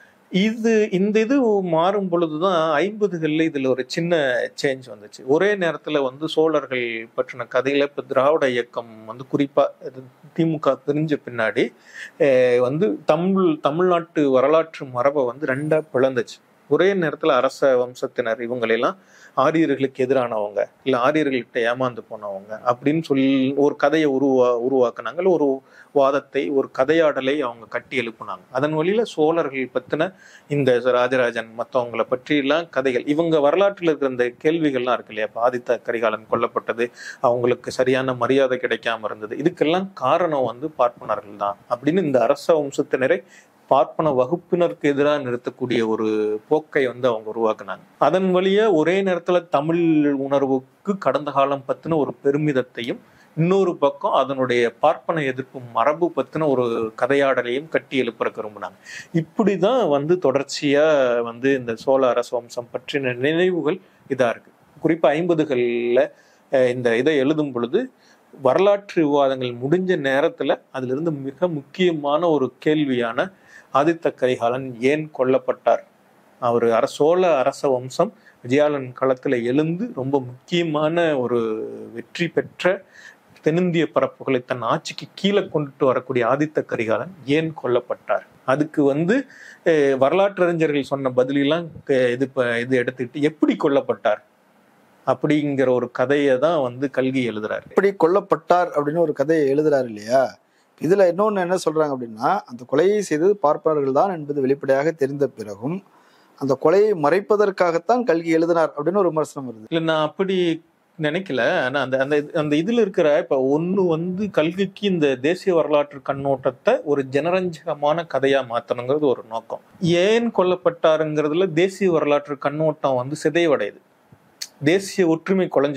இது இந்த இது மாறும் பொழுதுதான் ஐம்பதுகள்ல இதுல ஒரு சின்ன சேஞ்ச் வந்துச்சு ஒரே நேரத்துல வந்து சோழர்கள் பற்றின கதையில இப்ப திராவிட இயக்கம் வந்து குறிப்பா இது திமுக பிரிஞ்ச பின்னாடி அஹ் வந்து தமிழ் தமிழ்நாட்டு வரலாற்று மரபை வந்து ரெண்டா பிளந்துச்சு ஒரே நேரத்துல அரச வம்சத்தினர் இவங்களெல்லாம் ஆரியர்களுக்கு எதிரானவங்க இல்ல ஆரியர்கள்கிட்ட ஏமாந்து போனவங்க அப்படின்னு சொல்லி ஒரு கதையை உருவா உருவாக்குனாங்க இல்ல ஒரு வாதத்தை ஒரு கதையாடலை அவங்க கட்டி எழுப்புனாங்க அதன் வழியில சோழர்கள் பத்தின இந்த ராஜராஜன் மற்றவங்களை பற்றியெல்லாம் கதைகள் இவங்க வரலாற்றில் இருக்கிற இந்த கேள்விகள்லாம் இருக்கு இல்லையா இப்ப ஆதித்த கரிகாலன் கொல்லப்பட்டது அவங்களுக்கு சரியான மரியாதை கிடைக்காம இருந்தது இதுக்கெல்லாம் காரணம் வந்து பார்ப்பனர்கள் தான் அப்படின்னு இந்த அரச வம்சத்தினரை பார்ப்பன வகுப்பினருக்கு எதிராக நிறுத்தக்கூடிய ஒரு போக்கை வந்து அவங்க உருவாக்குனாங்க அதன் வழியா ஒரே நேரத்துல தமிழ் உணர்வுக்கு கடந்த காலம் பத்தின ஒரு பெருமிதத்தையும் இன்னொரு பக்கம் அதனுடைய பார்ப்பன எதிர்ப்பு மரபு பத்தின ஒரு கதையாடலையும் கட்டி எழுப்புறக்க விரும்பினாங்க இப்படிதான் வந்து தொடர்ச்சியா வந்து இந்த சோழ அரச வம்சம் பற்றின நினைவுகள் இதா இருக்கு குறிப்பா ஐம்பதுகள்ல அஹ், இந்த இதை எழுதும் பொழுது வரலாற்று விவாதங்கள் முடிஞ்ச நேரத்துல அதுல இருந்து மிக முக்கியமான ஒரு கேள்வியான ஆதித்த கரிகாலன் ஏன் கொல்லப்பட்டார் அவர் அர சோழ அரச வம்சம் விஜயாலன் களத்துல எழுந்து ரொம்ப முக்கியமான ஒரு வெற்றி பெற்ற தென்னிந்திய பரப்புகளை தன் ஆட்சிக்கு கீழே கொண்டுட்டு வரக்கூடிய ஆதித்த கரிகாலன் ஏன் கொல்லப்பட்டார் அதுக்கு வந்து அஹ், வரலாற்று அறிஞர்கள் சொன்ன பதிலெல்லாம் க- இது ப- இது எடுத்துக்கிட்டு எப்படி கொல்லப்பட்டார் அப்படிங்கிற ஒரு கதையை தான் வந்து கல்கி எழுதுறாரு எப்படி கொல்லப்பட்டார் அப்படின்னு ஒரு கதையை எழுதுறாரு இல்லையா இதுல இன்னொன்னு என்ன சொல்றாங்க அப்படின்னா அந்த கொலையை செய்தது பார்ப்பனர்கள் தான் என்பது வெளிப்படையாக தெரிந்த பிறகும் அந்த கொலையை மறைப்பதற்காகத்தான் கல்கி எழுதினார் அப்படின்னு ஒரு விமர்சனம் வருது இல்ல நான் அப்படி நினைக்கல ஆனா அந்த அந்த அந்த இதுல இருக்கிற இப்ப ஒண்ணு வந்து கல்விக்கு இந்த தேசிய வரலாற்று கண்ணோட்டத்தை ஒரு ஜனரஞ்சகமான கதையா மாத்தணுங்கிறது ஒரு நோக்கம் ஏன் கொல்லப்பட்டாருங்கிறதுல தேசிய வரலாற்று கண்ணோட்டம் வந்து சிதைவடையுது தேசிய ஒற்றுமை குலைஞ்சு போகுது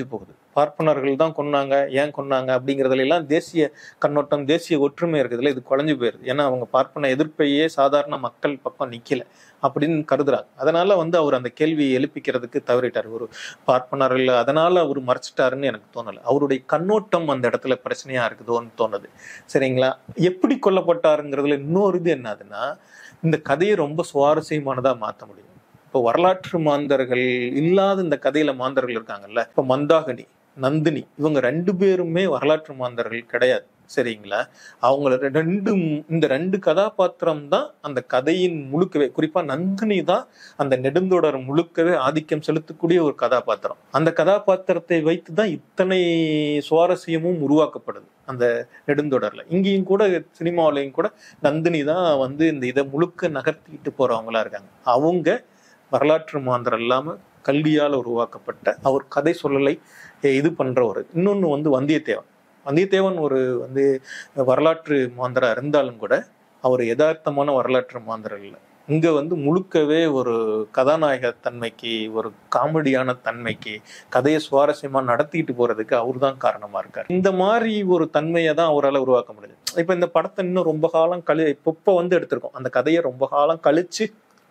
பார்ப்பனர்கள் தான் கொன்னாங்க ஏன் கொன்னாங்க அப்படிங்கிறதுல எல்லாம் தேசிய கண்ணோட்டம் தேசிய ஒற்றுமை இருக்குதுல இது குறைஞ்சு போயிருது ஏன்னா அவங்க பார்ப்பன எதிர்ப்பையே சாதாரண மக்கள் பக்கம் நிக்கல அப்படின்னு கருதுறாங்க அதனால வந்து அவர் அந்த கேள்வியை எழுப்பிக்கிறதுக்கு தவறிட்டார் ஒரு பார்ப்பனர்கள் அதனால அவர் மறைச்சிட்டாருன்னு எனக்கு தோணல அவருடைய கண்ணோட்டம் அந்த இடத்துல பிரச்சனையா இருக்குதோன்னு தோணுது சரிங்களா எப்படி கொல்லப்பட்டாருங்கிறதுல இன்னொரு இது என்னதுன்னா இந்த கதையை ரொம்ப சுவாரஸ்யமானதா மாற்ற முடியும் இப்போ வரலாற்று மாந்தர்கள் இல்லாத இந்த கதையில மாந்தர்கள் இருக்காங்கல்ல இப்போ மந்தாகினி நந்தினி இவங்க ரெண்டு பேருமே வரலாற்று மாந்தர்கள் கிடையாது சரிங்களா அவங்கள ரெண்டு இந்த ரெண்டு கதாபாத்திரம் தான் அந்த கதையின் முழுக்கவே குறிப்பா நந்தினி தான் அந்த நெடுந்தொடர் முழுக்கவே ஆதிக்கம் செலுத்தக்கூடிய ஒரு கதாபாத்திரம் அந்த கதாபாத்திரத்தை வைத்து தான் இத்தனை சுவாரஸ்யமும் உருவாக்கப்படுது அந்த நெடுந்தொடர்ல இங்கேயும் கூட சினிமாவிலையும் கூட நந்தினி தான் வந்து இந்த இதை முழுக்க நகர்த்திட்டு போறவங்களா இருக்காங்க அவங்க வரலாற்று மாந்தர் இல்லாம கல்வியால் உருவாக்கப்பட்ட அவர் கதை சொல்லலை இது பண்றவர் இன்னொன்னு வந்து வந்தியத்தேவன் வந்தியத்தேவன் ஒரு வந்து வரலாற்று மாந்தரா இருந்தாலும் கூட அவர் யதார்த்தமான வரலாற்று மாந்தர் இல்லை இங்க வந்து முழுக்கவே ஒரு கதாநாயக தன்மைக்கு ஒரு காமெடியான தன்மைக்கு கதையை சுவாரஸ்யமா நடத்திட்டு போறதுக்கு அவர் தான் காரணமா இருக்கார் இந்த மாதிரி ஒரு தன்மையை தான் அவரால் உருவாக்க முடியுது இப்ப இந்த படத்தை இன்னும் ரொம்ப காலம் கழி இப்ப வந்து எடுத்திருக்கோம் அந்த கதையை ரொம்ப காலம் கழிச்சு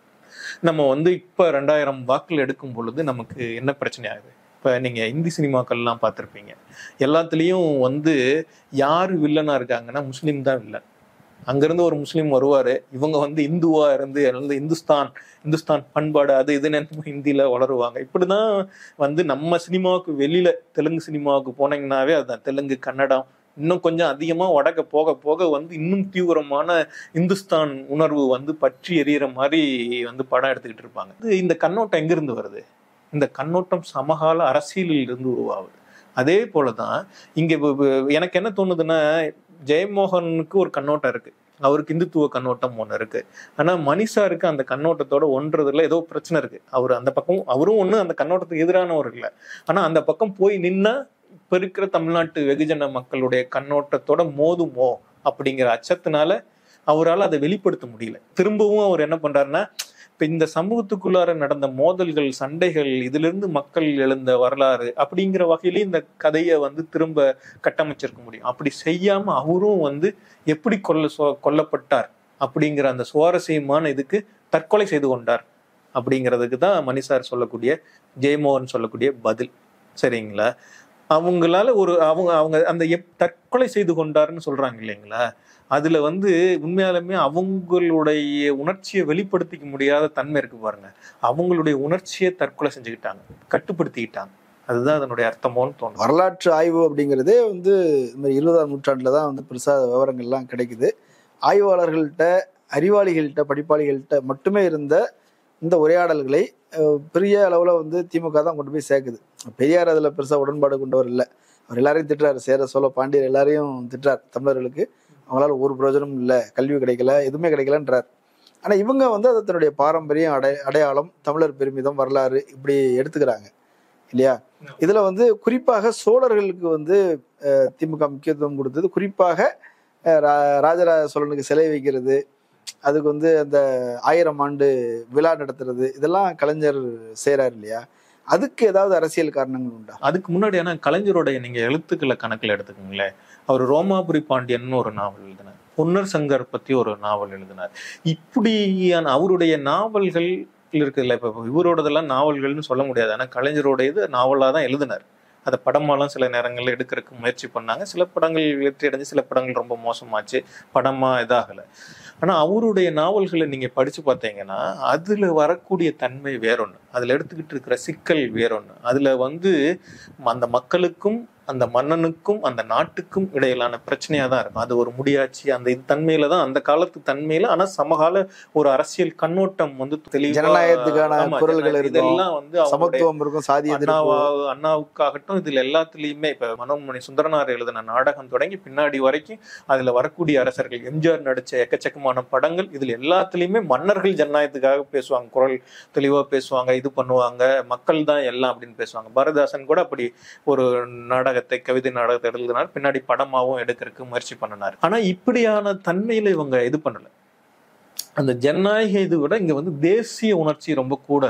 நம்ம வந்து இப்ப ரெண்டாயிரம் வாக்குகள் எடுக்கும் பொழுது நமக்கு என்ன பிரச்சனை ஆகுது இப்ப நீங்க இந்தி சினிமாக்கள்லாம் பார்த்துருப்பீங்க எல்லாத்துலயும் வந்து யாரு வில்லனா இருக்காங்கன்னா முஸ்லீம் தான் வில்லன் அங்கிருந்து ஒரு முஸ்லீம் வருவாரு இவங்க வந்து இந்துவா இருந்து இருந்து இந்துஸ்தான் இந்துஸ்தான் பண்பாடு அது இதுன்னு ஹிந்தியில வளருவாங்க இப்படிதான் வந்து நம்ம சினிமாவுக்கு வெளியில தெலுங்கு சினிமாவுக்கு போனீங்கன்னாவே அதுதான் தெலுங்கு கன்னடம் இன்னும் கொஞ்சம் அதிகமா வடக்க போக போக வந்து இன்னும் தீவிரமான இந்துஸ்தான் உணர்வு வந்து பற்றி எறிகிற மாதிரி வந்து படம் எடுத்துக்கிட்டு இருப்பாங்க இது இந்த கண்ணோட்டம் எங்கிருந்து வருது இந்த கண்ணோட்டம் சமகால அரசியலில் இருந்து உருவாகுது அதே போலதான் இங்க வ- வ- எனக்கு என்ன தோணுதுன்னா ஜெயமோகனுக்கு ஒரு கண்ணோட்டம் இருக்கு அவருக்கு இந்துத்துவ கண்ணோட்டம் ஒண்ணு இருக்கு ஆனா மணிஷாருக்கு அந்த கண்ணோட்டத்தோட ஒன்றதுல ஏதோ பிரச்சனை இருக்கு அவர் அந்த பக்கம் அவரும் ஒண்ணு அந்த கண்ணோட்டத்துக்கு எதிரானவர் இல்லை ஆனா அந்த பக்கம் போய் நின்னா இப்ப இருக்கிற தமிழ்நாட்டு வெகுஜன மக்களுடைய கண்ணோட்டத்தோட மோதுமோ அப்படிங்கிற அச்சத்தினால அவரால் அதை வெளிப்படுத்த முடியல திரும்பவும் அவர் என்ன பண்றாருன்னா இப்ப இந்த சமூகத்துக்குள்ளார நடந்த மோதல்கள் சண்டைகள் இதுல இருந்து மக்கள் எழுந்த வரலாறு அப்படிங்கிற வகையில இந்த கதையை வந்து திரும்ப கட்டமைச்சிருக்க முடியும் அப்படி செய்யாம அவரும் வந்து எப்படி கொல்ல சொ- கொல்லப்பட்டார் அப்படிங்கிற அந்த சுவாரஸ்யமான இதுக்கு தற்கொலை செய்து கொண்டார் அப்படிங்கிறதுக்கு தான் மணிசார் சொல்லக்கூடிய ஜெயமோகன் சொல்லக்கூடிய பதில் சரிங்களா அவங்களால ஒரு அவங்க அவங்க அந்த எப்- தற்கொலை செய்து கொண்டாருன்னு சொல்றாங்க இல்லைங்களா அதுல வந்து உண்மையாலுமே அவங்களுடைய உணர்ச்சியை வெளிப்படுத்திக்க முடியாத தன்மை இருக்கு பாருங்க அவங்களுடைய உணர்ச்சியை தற்கொலை செஞ்சுக்கிட்டாங்க கட்டுப்படுத்திக்கிட்டாங்க அதுதான் அதனுடைய அர்த்தமோன்னு தோணும் வரலாற்று ஆய்வு அப்படிங்கிறதே வந்து இந்த மாதிரி இருபதாம் நூற்றாண்டில் தான் வந்து பெருசாக விவரங்கள்லாம் கிடைக்குது ஆய்வாளர்கள்ட்ட அறிவாளிகள்கிட்ட படிப்பாளிகள்கிட்ட மட்டுமே இருந்த இந்த உரையாடல்களை அஹ், பெரிய அளவில் வந்து திமுக தான் கொண்டு போய் சேர்க்குது பெரியார் அதில் பெருசாக உடன்பாடு கொண்டவர் இல்லை அவர் எல்லாரையும் திட்டுறாரு சேர சோழ பாண்டியர் எல்லாரையும் திட்டுறார் தமிழர்களுக்கு அவங்களால ஒரு பிரயோஜனமும் இல்லை கல்வி கிடைக்கல எதுவுமே கிடைக்கலன்றார் ஆனால் இவங்க வந்து அதை தன்னுடைய பாரம்பரியம் அடை அடையாளம் தமிழர் பெருமிதம் வரலாறு இப்படி எடுத்துக்கிறாங்க இல்லையா இதுல வந்து குறிப்பாக சோழர்களுக்கு வந்து அஹ், திமுக முக்கியத்துவம் கொடுத்தது குறிப்பாக அஹ், ரா- ராஜராஜ சோழனுக்கு சிலை வைக்கிறது அதுக்கு வந்து அந்த ஆயிரம் ஆண்டு விழா நடத்துறது இதெல்லாம் கலைஞர் செய்றாரு இல்லையா அதுக்கு ஏதாவது அரசியல் காரணங்கள் உண்டா அதுக்கு முன்னாடி ஆனா கலைஞருடைய நீங்க எழுத்துக்களை கணக்குல எடுத்துக்கோங்களேன் அவர் ரோமாபுரி பாண்டியன் ஒரு நாவல் எழுதினார் பொன்னர் சங்கர் பத்தி ஒரு நாவல் எழுதினார் இப்படியான அவருடைய நாவல்கள் இருக்குல்ல இப்ப இவரோடதெல்லாம் நாவல்கள்னு சொல்ல முடியாது ஆனா கலைஞரோட இது நாவலா தான் எழுதினார் அதை படமாலாம் சில நேரங்கள்ல எடுக்கிறதுக்கு முயற்சி பண்ணாங்க சில படங்கள் வெற்றி அடைஞ்சு சில படங்கள் ரொம்ப மோசமாச்சு படமா இதாகல ஆனா அவருடைய நாவல்களை நீங்க படிச்சு பார்த்தீங்கன்னா அதுல வரக்கூடிய தன்மை வேறொன்னு அதுல எடுத்துக்கிட்டு இருக்கிற சிக்கல் வேறொன்னு அதுல வந்து அந்த மக்களுக்கும் அந்த மன்னனுக்கும் அந்த நாட்டுக்கும் இடையிலான பிரச்சனையா தான் இருக்கும் அது ஒரு முடியாட்சி அந்த இது தன்மையில தான் அந்த காலத்து தன்மையில ஆனா சமகால ஒரு அரசியல் கண்ணோட்டம் வந்து தெளிவா ஜனநாயகத்துக்கான ஆமா, குரல்கள் ஜனநாயகம். இருக்கும். இதெல்லாம் வந்து அவங்களுடைய சமத்துவம் இருக்கும் சாதி அண்ணாவா எதிர்ப்பு அண்ணாவுக்காகட்டும் இதுல எல்லாத்துலயுமே இப்ப மனோன்மணி சுந்தரனார் எழுதின நாடகம் தொடங்கி பின்னாடி வரைக்கும் அதுல வரக்கூடிய அரசர்கள் எம்ஜிஆர் நடிச்ச எக்கச்சக்கமான படங்கள் இதுல எல்லாத்துலயுமே மன்னர்கள் ஜனநாயகத்துக்காக பேசுவாங்க குரல் தெளிவா பேசுவாங்க இது பண்ணுவாங்க மக்கள் தான் எல்லாம் அப்படின்னு பேசுவாங்க பாரதிதாசன் கூட அப்படி ஒரு நாடகத்தை கவிதை நாடகத்தை எழுதினார் பின்னாடி படமாவும் எடுக்கிறதுக்கு முயற்சி பண்ணினார் ஆனா இப்படியான தன்மையில இவங்க இது பண்ணல அந்த ஜனநாயக இது விட இங்க வந்து தேசிய உணர்ச்சி ரொம்ப கூட இருக்கு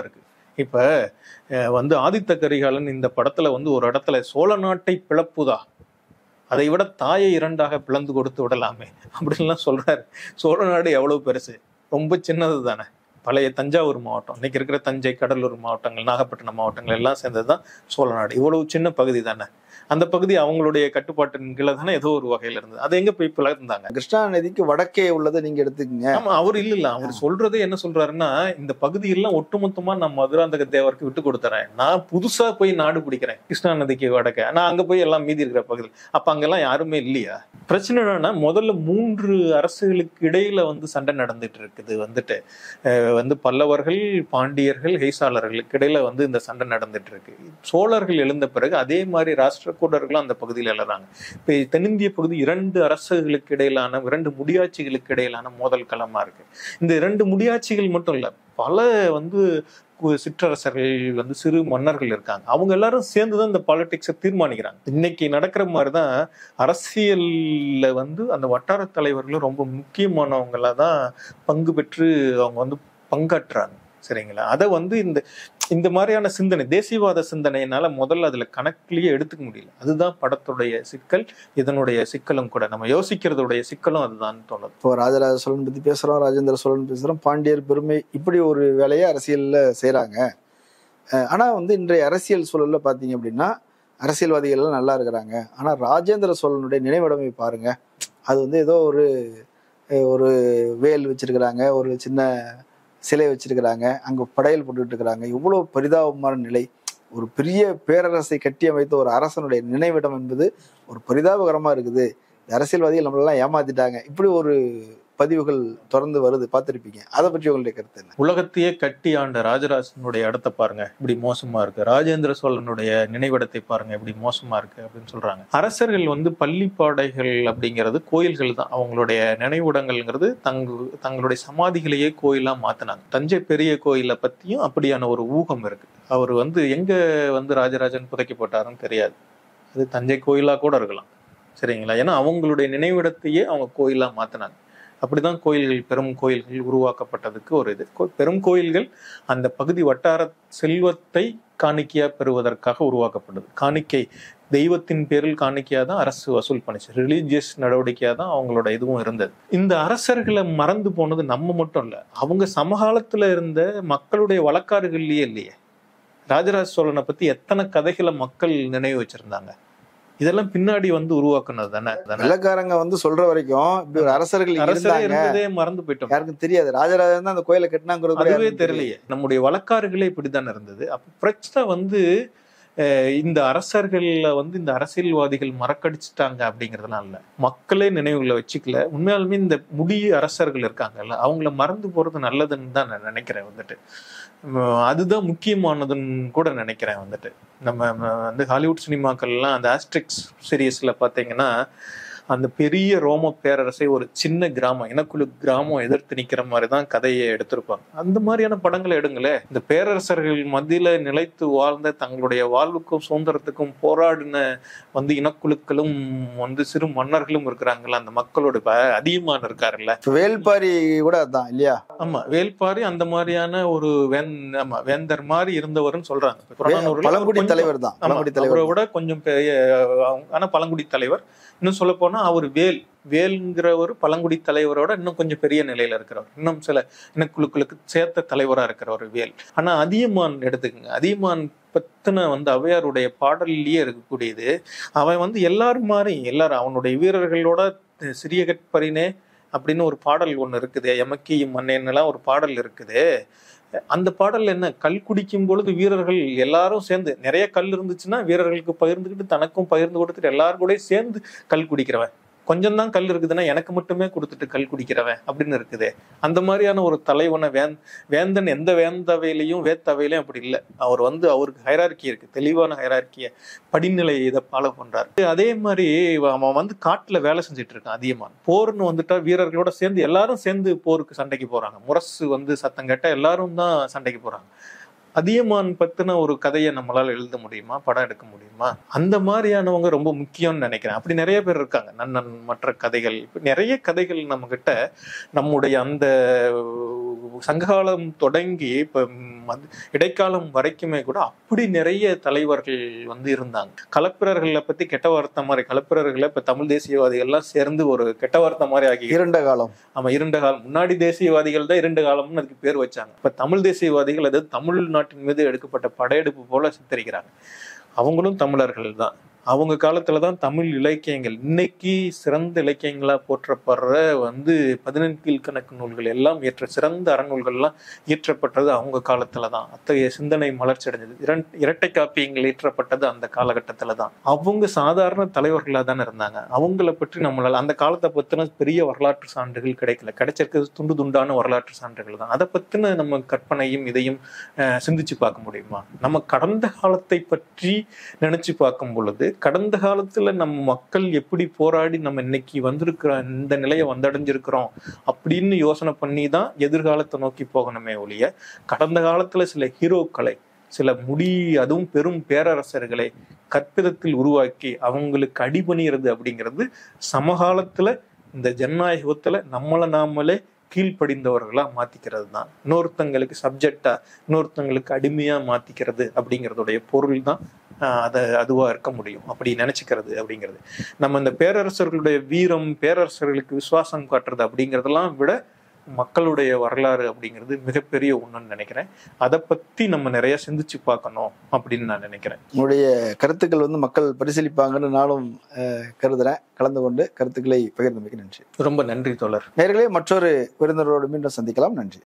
இப்ப அஹ், வந்து ஆதித்த கரிகாலன் இந்த படத்துல வந்து ஒரு இடத்துல சோழ நாட்டை பிளப்புதா அதை விட தாயை இரண்டாக பிளந்து கொடுத்து விடலாமே அப்படின்லாம் சொல்றாரு சோழ நாடு எவ்வளவு பெருசு ரொம்ப சின்னது தானே பழைய தஞ்சாவூர் மாவட்டம் இன்னைக்கு இருக்கிற தஞ்சை கடலூர் மாவட்டங்கள் நாகப்பட்டினம் மாவட்டங்கள் எல்லாம் சேர்ந்தது தான் சோழ நாடு இவ்வளவு சின்ன பகுதி தானே அந்த பகுதி அவங்களுடைய கட்டுப்பாட்டின் கீழே தானே ஏதோ ஒரு வகையில இருந்தது அது எங்க போய் பிளர்ந்தாங்க கிருஷ்ணா நதிக்கு வடக்கே உள்ளதை நீங்க எடுத்துக்கங்க ஆமா அவர் இல்ல இல்ல அவர் சொல்றதே என்ன சொல்றாருன்னா இந்த பகுதியெல்லாம் ஒட்டுமொத்தமா நான் மதுராந்தக தேவருக்கு விட்டு கொடுத்துறேன் நான் புதுசா போய் நாடு பிடிக்கிறேன் கிருஷ்ணா நதிக்கு வடக்க நான் அங்க போய் எல்லாம் மீதி இருக்கிற பகுதி அப்ப அங்கெல்லாம் யாருமே இல்லையா பிரச்சனை என்னன்னா முதல்ல மூன்று அரசுகளுக்கு இடையில வந்து சண்டை நடந்துட்டு இருக்குது வந்துட்டு அஹ் வந்து பல்லவர்கள் பாண்டியர்கள் ஹெய்சாளர்களுக்கு இடையில வந்து இந்த சண்டை நடந்துட்டு இருக்கு சோழர்கள் எழுந்த பிறகு அதே மாதிரி ராஷ்டிரக்கூடர்களும் அந்த பகுதியில் எழுறாங்க இப்ப தென்னிந்திய பகுதி இரண்டு அரசுகளுக்கு இடையிலான இரண்டு முடியாட்சிகளுக்கு இடையிலான மோதல் களமா இருக்கு இந்த இரண்டு முடியாட்சிகள் மட்டும் இல்ல பல வந்து கு- சிற்றரசர்கள் வந்து சிறு மன்னர்கள் இருக்காங்க அவங்க எல்லாரும் சேர்ந்து தான் இந்த பாலிடிக்ஸை தீர்மானிக்கிறாங்க இன்னைக்கு நடக்கிற மாதிரி தான் அரசியல்ல வந்து அந்த வட்டார தலைவர்களும் ரொம்ப முக்கியமானவங்களா தான் பங்கு பெற்று அவங்க வந்து பங்காற்றுறாங்க சரிங்களா அதை வந்து இந்த இந்த மாதிரியான சிந்தனை தேசியவாத சிந்தனையினால முதல்ல அதுல கணக்குலயே எடுத்துக்க முடியல அதுதான் படத்துடைய சிக்கல் இதனுடைய சிக்கலும் கூட நம்ம யோசிக்கிறதுடைய சிக்கலும் அதுதான் தோணுது இப்போ ராஜராஜ சோழன் பத்தி பேசுறோம் ராஜேந்திர சோழன் பேசுறோம் பாண்டியர் பெருமை இப்படி ஒரு வேலையை அரசியல்ல செய்றாங்க அஹ் ஆனா வந்து இன்றைய அரசியல் சூழல்ல பாத்தீங்க அப்படின்னா அரசியல்வாதிகள் எல்லாம் நல்லா இருக்கிறாங்க ஆனா ராஜேந்திர சோழனுடைய நினைவிடமை பாருங்க அது வந்து ஏதோ ஒரு அஹ் ஒரு வேல் வச்சிருக்கிறாங்க ஒரு சின்ன சிலை வச்சிருக்கிறாங்க அங்க படையல் போட்டுட்டு இருக்கிறாங்க இவ்வளவு பரிதாபமான நிலை ஒரு பெரிய பேரரசை கட்டி அமைத்த ஒரு அரசனுடைய நினைவிடம் என்பது ஒரு பரிதாபகரமா இருக்குது இந்த அரசியல்வாதிகள் நம்மளெல்லாம் ஏமாத்திட்டாங்க இப்படி ஒரு பதிவுகள் தொடர்ந்து வருது பார்த்திருப்பீங்க அதை பற்றி உங்களுடைய கருத்து என்ன உலகத்தையே கட்டி ஆண்ட ராஜராஜனுடைய இடத்தை பாருங்க இப்படி மோசமா இருக்கு ராஜேந்திர சோழனுடைய நினைவிடத்தை பாருங்க இப்படி மோசமா இருக்கு அப்படின்னு சொல்றாங்க அரசர்கள் வந்து பள்ளிப்பாடைகள் அப்படிங்கிறது கோயில்கள் தான் அவங்களுடைய நினைவிடங்கள்ங்கிறது தங்கு தங்களுடைய சமாதிகளையே கோயிலா மாத்தினாங்க தஞ்சை பெரிய கோயிலை பத்தியும் அப்படியான ஒரு ஊகம் இருக்கு அவர் வந்து எங்க வந்து ராஜராஜன் புதைக்கப்பட்டாருன்னு தெரியாது அது தஞ்சை கோயிலா கூட இருக்கலாம் சரிங்களா ஏன்னா அவங்களுடைய நினைவிடத்தையே அவங்க கோயிலா மாத்தினாங்க அப்படிதான் கோயில்கள் பெரும் கோயில்கள் உருவாக்கப்பட்டதுக்கு ஒரு இது கோ- பெரும் கோயில்கள் அந்த பகுதி வட்டார செல்வத்தை காணிக்கையா பெறுவதற்காக உருவாக்கப்பட்டது காணிக்கை தெய்வத்தின் பேரில் காணிக்கையா தான் அரசு வசூல் பண்ணிச்சு ரிலீஜியஸ் நடவடிக்கையா தான் அவங்களோட இதுவும் இருந்தது இந்த அரசர்களை மறந்து போனது நம்ம மட்டும் இல்ல அவங்க சமகாலத்துல இருந்த மக்களுடைய வழக்காறுகள்லயே இல்லையே ராஜராஜ சோழனை பத்தி எத்தனை கதைகளை மக்கள் நினைவு வச்சிருந்தாங்க இதெல்லாம் பின்னாடி வந்து உருவாக்குனது தானே தானே வெள்ளக்காரங்க வந்து சொல்ற வரைக்கும் இப்படி ஒரு அரசர்கள் அரசரே இருந்தாங்க இருந்ததே மறந்து போயிட்டோம் யாருக்கும் தெரியாது ராஜராஜன் தான் அந்த கோயிலை கட்டினாங்கிறது கூட அதுவே யாருக்கும் தெரியலையே நம்முடைய வழக்காறுகளே இப்படித்தானே இருந்தது அப்ப பிரச்சனை வந்து அஹ், இந்த அரசர்கள்ல வந்து இந்த அரசியல்வாதிகள் மறக்கடிச்சிட்டாங்க அப்படிங்கறதுலாம் இல்ல மக்களே நினைவுகளை வச்சுக்கல உண்மையாலுமே இந்த முடிய அரசர்கள் இருக்காங்கல்ல அவங்கள மறந்து போறது நல்லதுன்னு தான் நான் நினைக்கிறேன் வந்துட்டு உம், அதுதான் முக்கியமானதுன்னு கூட நினைக்கிறேன் வந்துட்டு நம்ம ம, வந்து ஹாலிவுட் சினிமாக்கள்லாம் அந்த ஆஸ்ட்ரிக்ஸ் சீரியஸ்ல பாத்தீங்கன்னா அந்த பெரிய ரோம பேரரசை ஒரு சின்ன கிராமம் இனக்குழு கிராமம் எதிர்த்து நிக்கிற மாதிரி தான் கதையை எடுத்திருப்பாங்க அந்த மாதிரியான படங்களை எடுங்களே இந்த பேரரசர்கள் மத்தியில நிலைத்து வாழ்ந்த தங்களுடைய வாழ்வுக்கும் சுதந்திரத்துக்கும் போராடின வந்து இனக்குழுக்களும் வந்து சிறு மன்னர்களும் இருக்கிறாங்கல்ல அந்த மக்களோட இப்ப அதிகமான இருக்காருல்ல இப்ப வேல்பாரி கூட அதான் இல்லையா ஆமா வேல்பாரி அந்த மாதிரியான ஒரு வேந் ஆமா வேந்தர் மாதிரி இருந்தவர்னு சொல்றாங்க புறநானூறுல அவர் பழங்குடி கொஞ்சம்- தலைவர் தான் ஆமா, பழங்குடி அவரை தலைவர் விட கொஞ்சம் பெரிய அவங்க- ஆனா பழங்குடி தலைவர் இன்னும் சொல்ல போனா அவர் வேல் வேல்ங்கிற ஒரு பழங்குடி தலைவரோட இன்னும் கொஞ்சம் பெரிய நிலையில இருக்கிறவர் இன்னும் சில இனக்குழுக்களுக்கு சேர்த்த தலைவரா இருக்கிறவர் வேல் ஆனா அதியமான் எடுத்துக்கங்க அதியமான் பத்தின வந்து அவையாருடைய பாடல்லையே இருக்கக்கூடியது அவன் வந்து எல்லாரும் மாதிரி எல்லாரும் அவனுடைய வீரர்களோட சிறிய கட்பரினே அப்படின்னு ஒரு பாடல் ஒண்ணு இருக்குது எமக்கியும் மன்னேன்னுலாம் ஒரு பாடல் இருக்குது அந்த பாடல்ல என்ன கல் குடிக்கும் பொழுது வீரர்கள் எல்லாரும் சேர்ந்து நிறைய கல் இருந்துச்சுன்னா வீரர்களுக்கு பகிர்ந்துக்கிட்டு தனக்கும் பகிர்ந்து கொடுத்துட்டு எல்லாரும் கூட சேர்ந்து கல் குடிக்கிறவன் கொஞ்சம் தான் கல் இருக்குதுன்னா எனக்கு மட்டுமே கொடுத்துட்டு கல் குடிக்கிறவன் அப்படின்னு இருக்குது அந்த மாதிரியான ஒரு தலைவனை வேந் வேந்தன் எந்த வேந்தவையிலையும் வேத்தவையிலையும் அப்படி இல்லை அவர் வந்து அவருக்கு ஹைரார்கி இருக்கு தெளிவான ஹைரார்கிய படிநிலை இதை ஃபாலோ பண்றாரு அதே மாதிரி அவன் வந்து காட்டுல வேலை செஞ்சுட்டு இருக்கான் அதிகமாக போர்னு வந்துட்டா வீரர்களோட சேர்ந்து எல்லாரும் சேர்ந்து போருக்கு சண்டைக்கு போறாங்க முரசு வந்து சத்தம் கேட்டா எல்லாரும் தான் சண்டைக்கு போறாங்க அதியமான் பத்தின ஒரு கதையை நம்மளால எழுத முடியுமா படம் எடுக்க முடியுமா அந்த மாதிரியானவங்க ரொம்ப முக்கியம்னு நினைக்கிறேன் அப்படி நிறைய பேர் இருக்காங்க நன்னன் மற்ற கதைகள் இப்ப நிறைய கதைகள் நம்ம கிட்ட நம்முடைய அந்த சங்ககாலம் தொடங்கி இப்ப மத்- இடைக்காலம் வரைக்குமே கூட அப்படி நிறைய தலைவர்கள் வந்து இருந்தாங்க கலப்பிரர்களை பத்தி கெட்ட வார்த்தை மாதிரி கலப்பிரர்களை இப்ப தமிழ் தேசியவாதிகள் எல்லாம் சேர்ந்து ஒரு கெட்ட வார்த்தை மாதிரி ஆகி இருண்ட காலம் ஆமா இருண்ட காலம் முன்னாடி தேசியவாதிகள் தான் இருண்ட காலம்னு அதுக்கு பேர் வச்சாங்க இப்ப தமிழ் தேசியவாதிகள் அது தமிழ்நாட்டின் மீது எடுக்கப்பட்ட படையெடுப்பு போல சித்தரிக்கிறாங்க அவங்களும் தமிழர்கள் தான் அவங்க காலத்துல தான் தமிழ் இலக்கியங்கள் இன்னைக்கு சிறந்த இலக்கியங்களா போற்றப்படுற வந்து பதினெண் கணக்கு நூல்கள் எல்லாம் இயற்ற சிறந்த அறநூல்கள்லாம் இயற்றப்பட்டது அவங்க காலத்துல தான் அத்தகைய சிந்தனை மலர்ச்சி அடைஞ்சது இரண் இரட்டை காப்பியங்கள் இயற்றப்பட்டது அந்த காலகட்டத்துல தான் அவங்க சாதாரண தலைவர்களா தானே இருந்தாங்க அவங்கள பற்றி நம்மளால அந்த காலத்தை பத்தின பெரிய வரலாற்று சான்றுகள் கிடைக்கல கிடைச்சிருக்கிறது துண்டு துண்டான வரலாற்று சான்றுகள் தான் அதை பத்தின நம்ம கற்பனையும் இதையும் அஹ், சிந்திச்சு பார்க்க முடியுமா நம்ம கடந்த காலத்தை பற்றி நினைச்சு பார்க்கும் பொழுது கடந்த காலத்துல நம்ம மக்கள் எப்படி போராடி நம்ம இன்னைக்கு வந்திருக்கிற இந்த நிலையை வந்தடைஞ்சிருக்கிறோம் அப்படின்னு யோசனை பண்ணி தான் எதிர்காலத்தை நோக்கி போகணுமே ஒழிய கடந்த காலத்துல சில ஹீரோக்களை சில முடி அதுவும் பெரும் பேரரசர்களை கற்பிதத்தில் உருவாக்கி அவங்களுக்கு அடிபணிகிறது அப்படிங்கிறது சமகாலத்துல இந்த ஜனநாயகத்துல நம்மளை நாமளே கீழ்ப்படிந்தவர்களா மாத்திக்கிறது தான் இன்னொருத்தங்களுக்கு சப்ஜெக்டா இன்னொருத்தங்களுக்கு அடிமையா மாத்திக்கிறது அப்படிங்கிறதுடைய பொருள் தான் ஆஹ் அதை அதுவா இருக்க முடியும் அப்படி நினைச்சுக்கிறது அப்படிங்கிறது நம்ம இந்த பேரரசர்களுடைய வீரம் பேரரசர்களுக்கு விசுவாசம் காட்டுறது அப்படிங்கிறதெல்லாம் விட மக்களுடைய வரலாறு அப்படிங்கிறது மிகப்பெரிய ஒண்ணுன்னு நினைக்கிறேன் அதை பத்தி நம்ம நிறைய சிந்திச்சு பார்க்கணும் அப்படின்னு நான் நினைக்கிறேன் உங்களுடைய கருத்துக்கள் வந்து மக்கள் பரிசீலிப்பாங்கன்னு நானும் அஹ், கருதுறேன் கலந்து கொண்டு கருத்துக்களை பகிர்ந்தமைக்கு நன்றி ரொம்ப நன்றி தோழர் நேர்களே மற்றொரு விருந்தினரோடு மீண்டும் சந்திக்கலாம் நன்றி